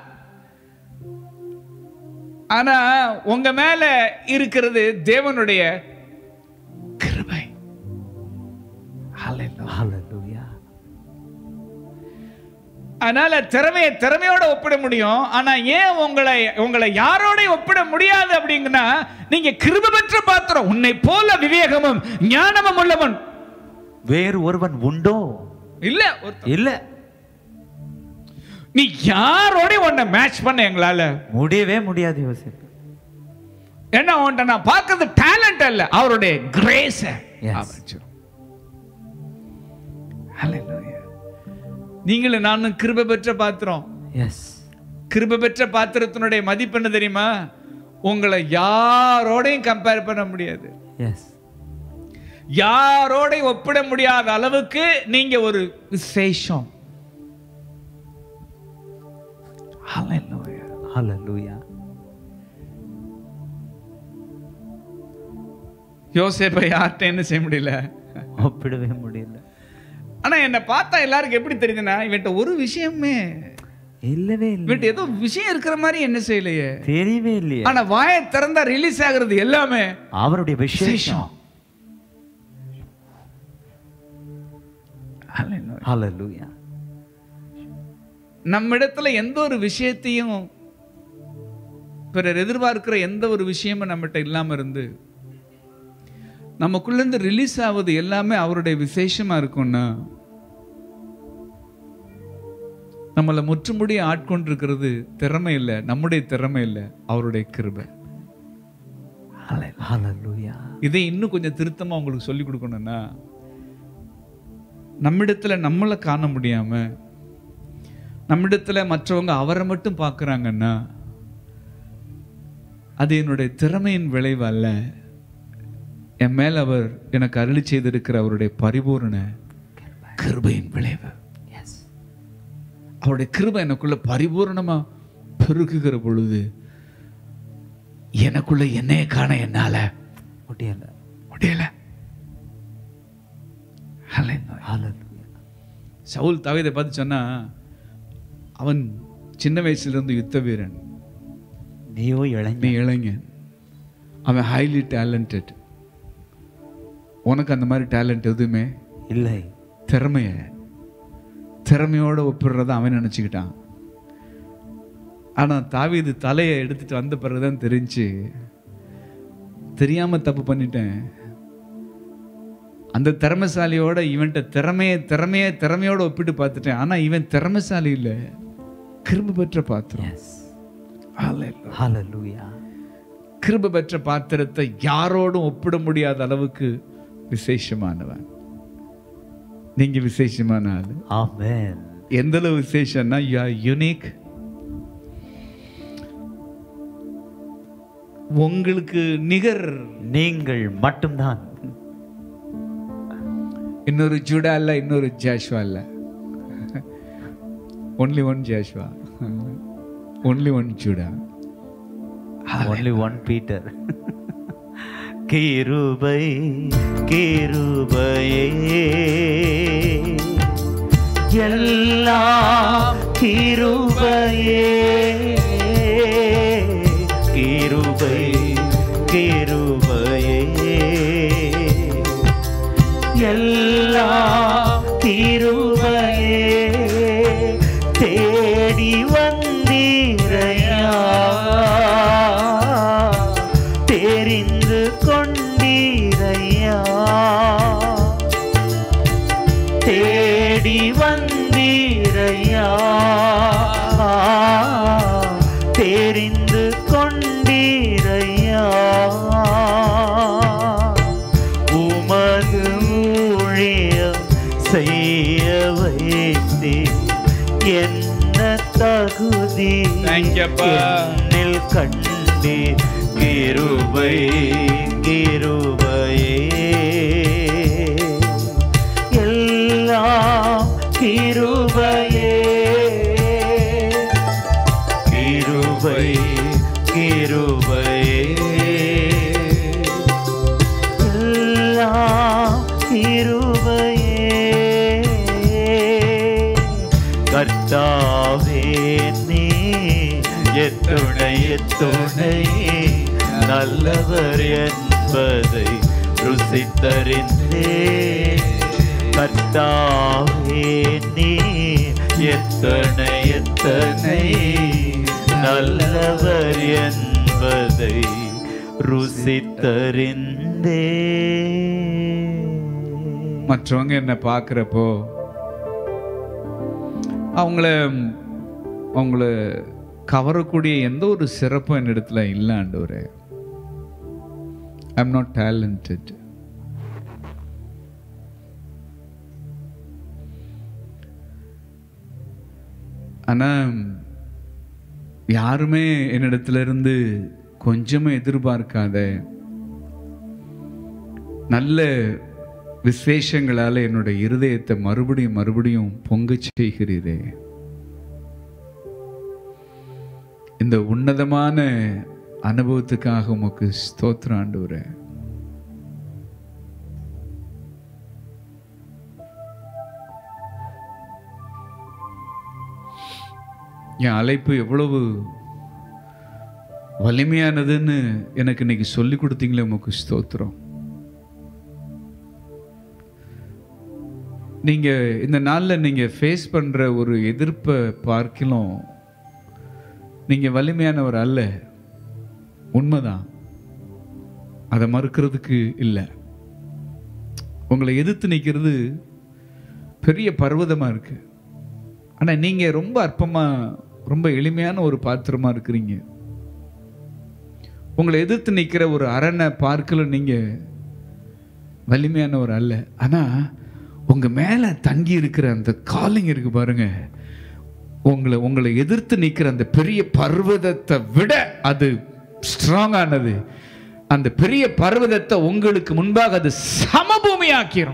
ஆனா உங்க மேல இருக்கிறது தேவனுடைய கிருபை ஹalleluya அதனால திறமையை திறமையோட ஒப்பிட முடியும் ஆனா ஏன் உங்களை உங்களை யாரோடையும் ஒப்பிட முடியாது அப்படிங்கன்னா நீங்க கிருபை பெற்ற பாத்திரம் உன்னை போல விவேகமும் ஞானமும் உள்ளவன் வேறு ஒருவன் உண்டோ இல்ல ஒருத்தன். இல்ல நீ யாரோடையும் உன்னை மேட்ச் பண்ண எங்களால முடியவே முடியாது யோசிப்பு ஏன்னா உன்ட்ட நான் பார்க்கறது டேலண்ட் அல்ல அவருடைய கிரேஸ் Yes. நீங்களும் நானும் கிருபை பெற்ற பாத்திரம் எஸ் கிருபை பெற்ற பாத்திரத்தினுடைய மதிப்பு என்ன தெரியுமா உங்களை யாரோடையும் கம்பேர் பண்ண முடியாது எஸ் யாரோடையும் ஒப்பிட முடியாத அளவுக்கு நீங்க ஒரு விசேஷம் ஹalleluya யோசேப்பை யார்கிட்ட என்ன செய்ய முடியல ஒப்பிடவே முடியல ஆனா என்னை பார்த்தா எல்லாருக்கும் எப்படி தெரியுதுன்னா இவன்ட்ட ஒரு விஷயமே இல்லவே இல்லை இவன்ட்ட ஏதோ விஷயம் இருக்கிற மாதிரி என்ன செய்யலையே தெரியவே இல்லையே ஆனா வாயை திறந்தா ரிலீஸ் ஆகுறது எல்லாமே அவருடைய விசேஷம் ஹalleluya நம்ம இடத்துல எந்த ஒரு விஷயத்தையும் பிறர் எதிர்பார்க்கிற எந்த ஒரு விஷயமும் நம்மகிட்ட இல்லாம இருந்து நமக்குள்ள இருந்து ரிலீஸ் ஆகுது எல்லாமே அவருடைய விசேஷமா இருக்கும்னா நம்மளை முற்றுமுடி ஆட்கொண்டிருக்கிறது திறமை இல்லை நம்முடைய திறமை இல்லை அவருடைய கிருபை Hallelujah. இதை இன்னும் கொஞ்சம் திருத்தமா உங்களுக்கு சொல்லி கொடுக்கணும்னா நம்மிடத்துல நம்மளை காண முடியாம நம்மிடத்துல மற்றவங்க அவரை மட்டும் பார்க்கறாங்கன்னா அது என்னுடைய திறமையின் விளைவு அல்ல என் மேல் அவர் எனக்கு அருளி செய்திருக்கிற அவருடைய பரிபூரண கிருபையின் விளைவு Yes. அவருடைய கிருபை எனக்குள்ள பரிபூரணமா பெருகுகிற பொழுது எனக்குள்ள என்னைய காண என்னால முடியல முடியல Hallelujah. Hallelujah. சவுல் தாவீதை பார்த்து சொன்னா அவன் சின்ன வயசுல இருந்து யுத்த வீரன் நீயோ நீ இளைஞன் இளைஞன் அவன் ஹைலி டேலண்டட் உனக்கு அந்த மாதிரி டேலண்ட் எதுவுமே இல்லை திறமைய திறமையோட ஒப்பிடுறத அவன் நினச்சிக்கிட்டான் ஆனால் தாவீது தலையை எடுத்துட்டு வந்த பிறகுதான் தெரிஞ்சு தெரியாம தப்பு பண்ணிட்டேன் அந்த திறமைசாலியோட இவன்கிட்ட திறமைய திறமைய திறமையோட ஒப்பிட்டு பார்த்துட்டேன் ஆனா இவன் திறமைசாலி இல்லை கிருப பெற்ற பாத்திரம் எஸ் Hallelujah. ஹalleluya கிருப பெற்ற பாத்திரத்தை யாரோடும் ஒப்பிட முடியாத அளவுக்கு விசேஷமானவன் நீங்க விசேஷமான ஆளு ஆமென் எந்த அளவு விசேஷம்னா யூ ஆர் யூனிக் உங்களுக்கு நிகர் நீங்கள் மட்டும்தான் இன்னொரு ஜூடா இல்ல இன்னொரு ஜாஷ்வா இல்ல only one Joshua only one Judah only one Peter கிருபை கிருபையே எல்லாம் கிருபையே கிருபை கிருபையே எல்லாம் கிருபையே தேடி வந்தீரையா தெரிந்து கொண்டீரையா தேடி வந்தீரையா தெரிந்து கொண்டீரையா உமது ஊழியம் செய்ய வைத்தே என்ன தகுதி Thank you, அப்பா. என்னில் கண்டே கிருபை கிருபையே எல்லாம் கிருபையே கிருபை கிருபையே எல்லாம் கிருபையே கர்த்தாவே நீ எத்துணை எத்துணை நல்லவர் என்பதை ருசித்தறிந்தே கர்த்தாவே நீ எத்தனை எத்தனை நல்லவர் என்பதை ருசித்தறிந்தே மற்றவங்க என்ன பார்க்குறப்போ அவங்கள அவங்கள கவரக்கூடிய எந்த ஒரு சிறப்பும் என்னிடத்துல இல்லை ஆண்டவரே ஐம் நாட் டேலண்டட் ஆனால் யாருமே என்னிடத்துல இருந்து கொஞ்சமும் எதிர்பார்க்காத நல்ல விசேஷங்களால என்னோட இருதயத்தை மறுபடியும் மறுபடியும் பொங்கச் செய்கிறீரே இந்த உன்னதமான அனுபவத்துக்காக உமக்கு ஸ்தோத்திரம் ஆண்டவரே என் அழைப்பு எவ்வளவு வலிமையானதுன்னு எனக்கு இன்னைக்கு சொல்லி கொடுத்தீங்களே உமக்கு ஸ்தோத்திரம் நீங்க இந்த நாள்ல நீங்க ஃபேஸ் பண்ற ஒரு எதிர்ப்பை பார்க்கலாம் நீங்க வலிமையானவர் அல்ல உண்மைதான் அதை மறுக்கிறதுக்கு இல்லை உங்களை எதிர்த்து நிற்கிறது பெரிய பர்வதமா இருக்கு ஆனா நீங்க ரொம்ப அற்பமா ரொம்ப எளிமையான ஒரு பாத்திரமா இருக்கிறீங்க உங்களை எதிர்த்து நிற்கிற ஒரு அரணை பார்க்கல நீங்க வலிமையானவர் அல்ல ஆனா உங்க மேல தங்கி இருக்கிற அந்த காலிங் இருக்கு பாருங்க உங்களை உங்களை எதிர்த்து நிற்கிற அந்த பெரிய பர்வதத்தை விட அது ஸ்ட்ராங்கானது அந்த பெரிய பர்வதத்தை உங்களுக்கு முன்பாக அது சமபூமியாக்கிறோம்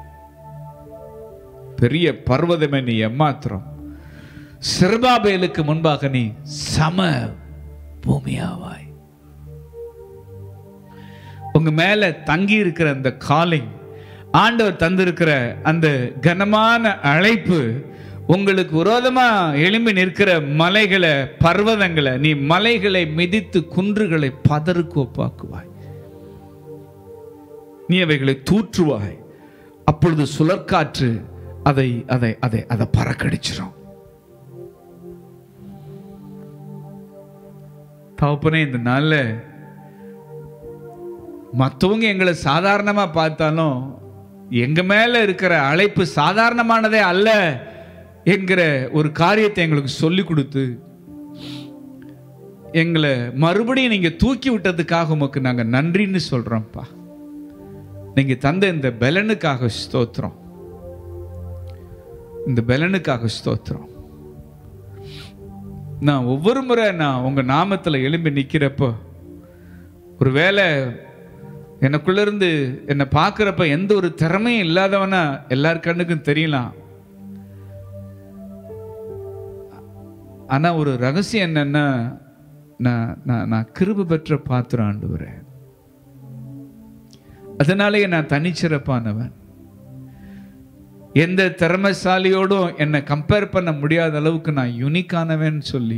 பெரிய பர்வதமே நீ எம்மாத்திரம் சிறுபாபேலுக்கு முன்பாக நீ சம பூமியாவாய் உங்க மேல தங்கி இருக்கிற அந்த காலிங் ஆண்டவர் தந்திருக்கிற அந்த கனமான அழைப்பு உங்களுக்கு விரோதமா எழும்பி நிற்கிற மலைகளை பர்வதங்களை நீ மலைகளை மிதித்து குன்றுகளை பதருக்கு ஒப்பாக்குவாய் நீ அவைகளை தூற்றுவாய் அப்பொழுது சுழற்காற்று அதை அதை அதை அதை பறக்கடிச்சிடும் தகப்பனே இந்த நாள்ல மற்றவங்க எங்களை சாதாரணமா பார்த்தாலும் எங்க மேல இருக்கிற அழைப்பு சாதாரணமானதே அல்ல என்கிற ஒரு காரியத்தை எங்களுக்கு சொல்லி கொடுத்து எங்களை மறுபடியும் நீங்க தூக்கி விட்டதுக்காக உமக்கு நாங்க நன்றின்னு சொல்றோம்ப்பா நீங்க தந்த இந்த பலனுக்காக ஸ்தோத்திரம் இந்த பலனுக்காக ஸ்தோத்திரம் நான் ஒவ்வொரு முறை நான் உங்க நாமத்துல எழும்பி நிக்கிறப்போ ஒருவேளை எனக்குள்ள இருந்து என்னை பார்க்குறப்ப எந்த ஒரு திறமையும் இல்லாதவனா எல்லார் கண்ணுக்கும் தெரியலாம் ஆனா ஒரு ரகசியம் என்னன்னா நான் நான் நான் கிருபை பெற்ற பாத்திரம் ஆண்டுகிறேன் அதனாலேயே நான் தனிச்சிறப்பானவன் எந்த திறமைசாலியோடும் என்னை கம்பேர் பண்ண முடியாத அளவுக்கு நான் யுனிக்கானவன் சொல்லி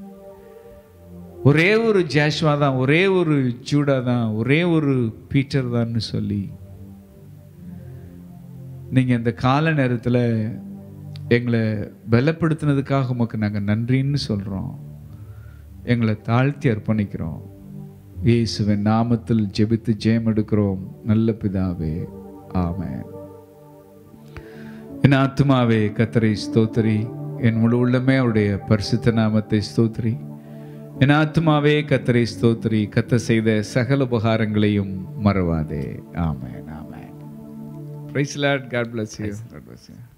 ஒரே ஒரு ஜாஷ்வா தான் ஒரே ஒரு ஜூடா தான் ஒரே ஒரு பீட்டர் தான்னு சொல்லி நீங்க இந்த கால நேரத்துல எங்களை பலப்படுத்தினதுக்காக உமக்கு நாங்க நன்றின்னு சொல்றோம் எங்களை தாழ்த்தி அர்ப்பணிக்கிறோம் இயேசுவின் நாமத்தில் ஜெபித்து ஜெயம் எடுக்கிறோம் நல்ல பிதாவே ஆமென் என் ஆத்மாவே கத்தரை ஸ்தோத்திரி என் முழு உள்ளமே அவருடைய பரிசுத்த நாமத்தை ஸ்தோத்திரி என் ஆத்மாவே கத்தரை ஸ்தோத்திரி கத்த செய்த சகல உபகாரங்களையும் மறவாதே ஆமென் ஆமென் praise Lord God bless you God bless you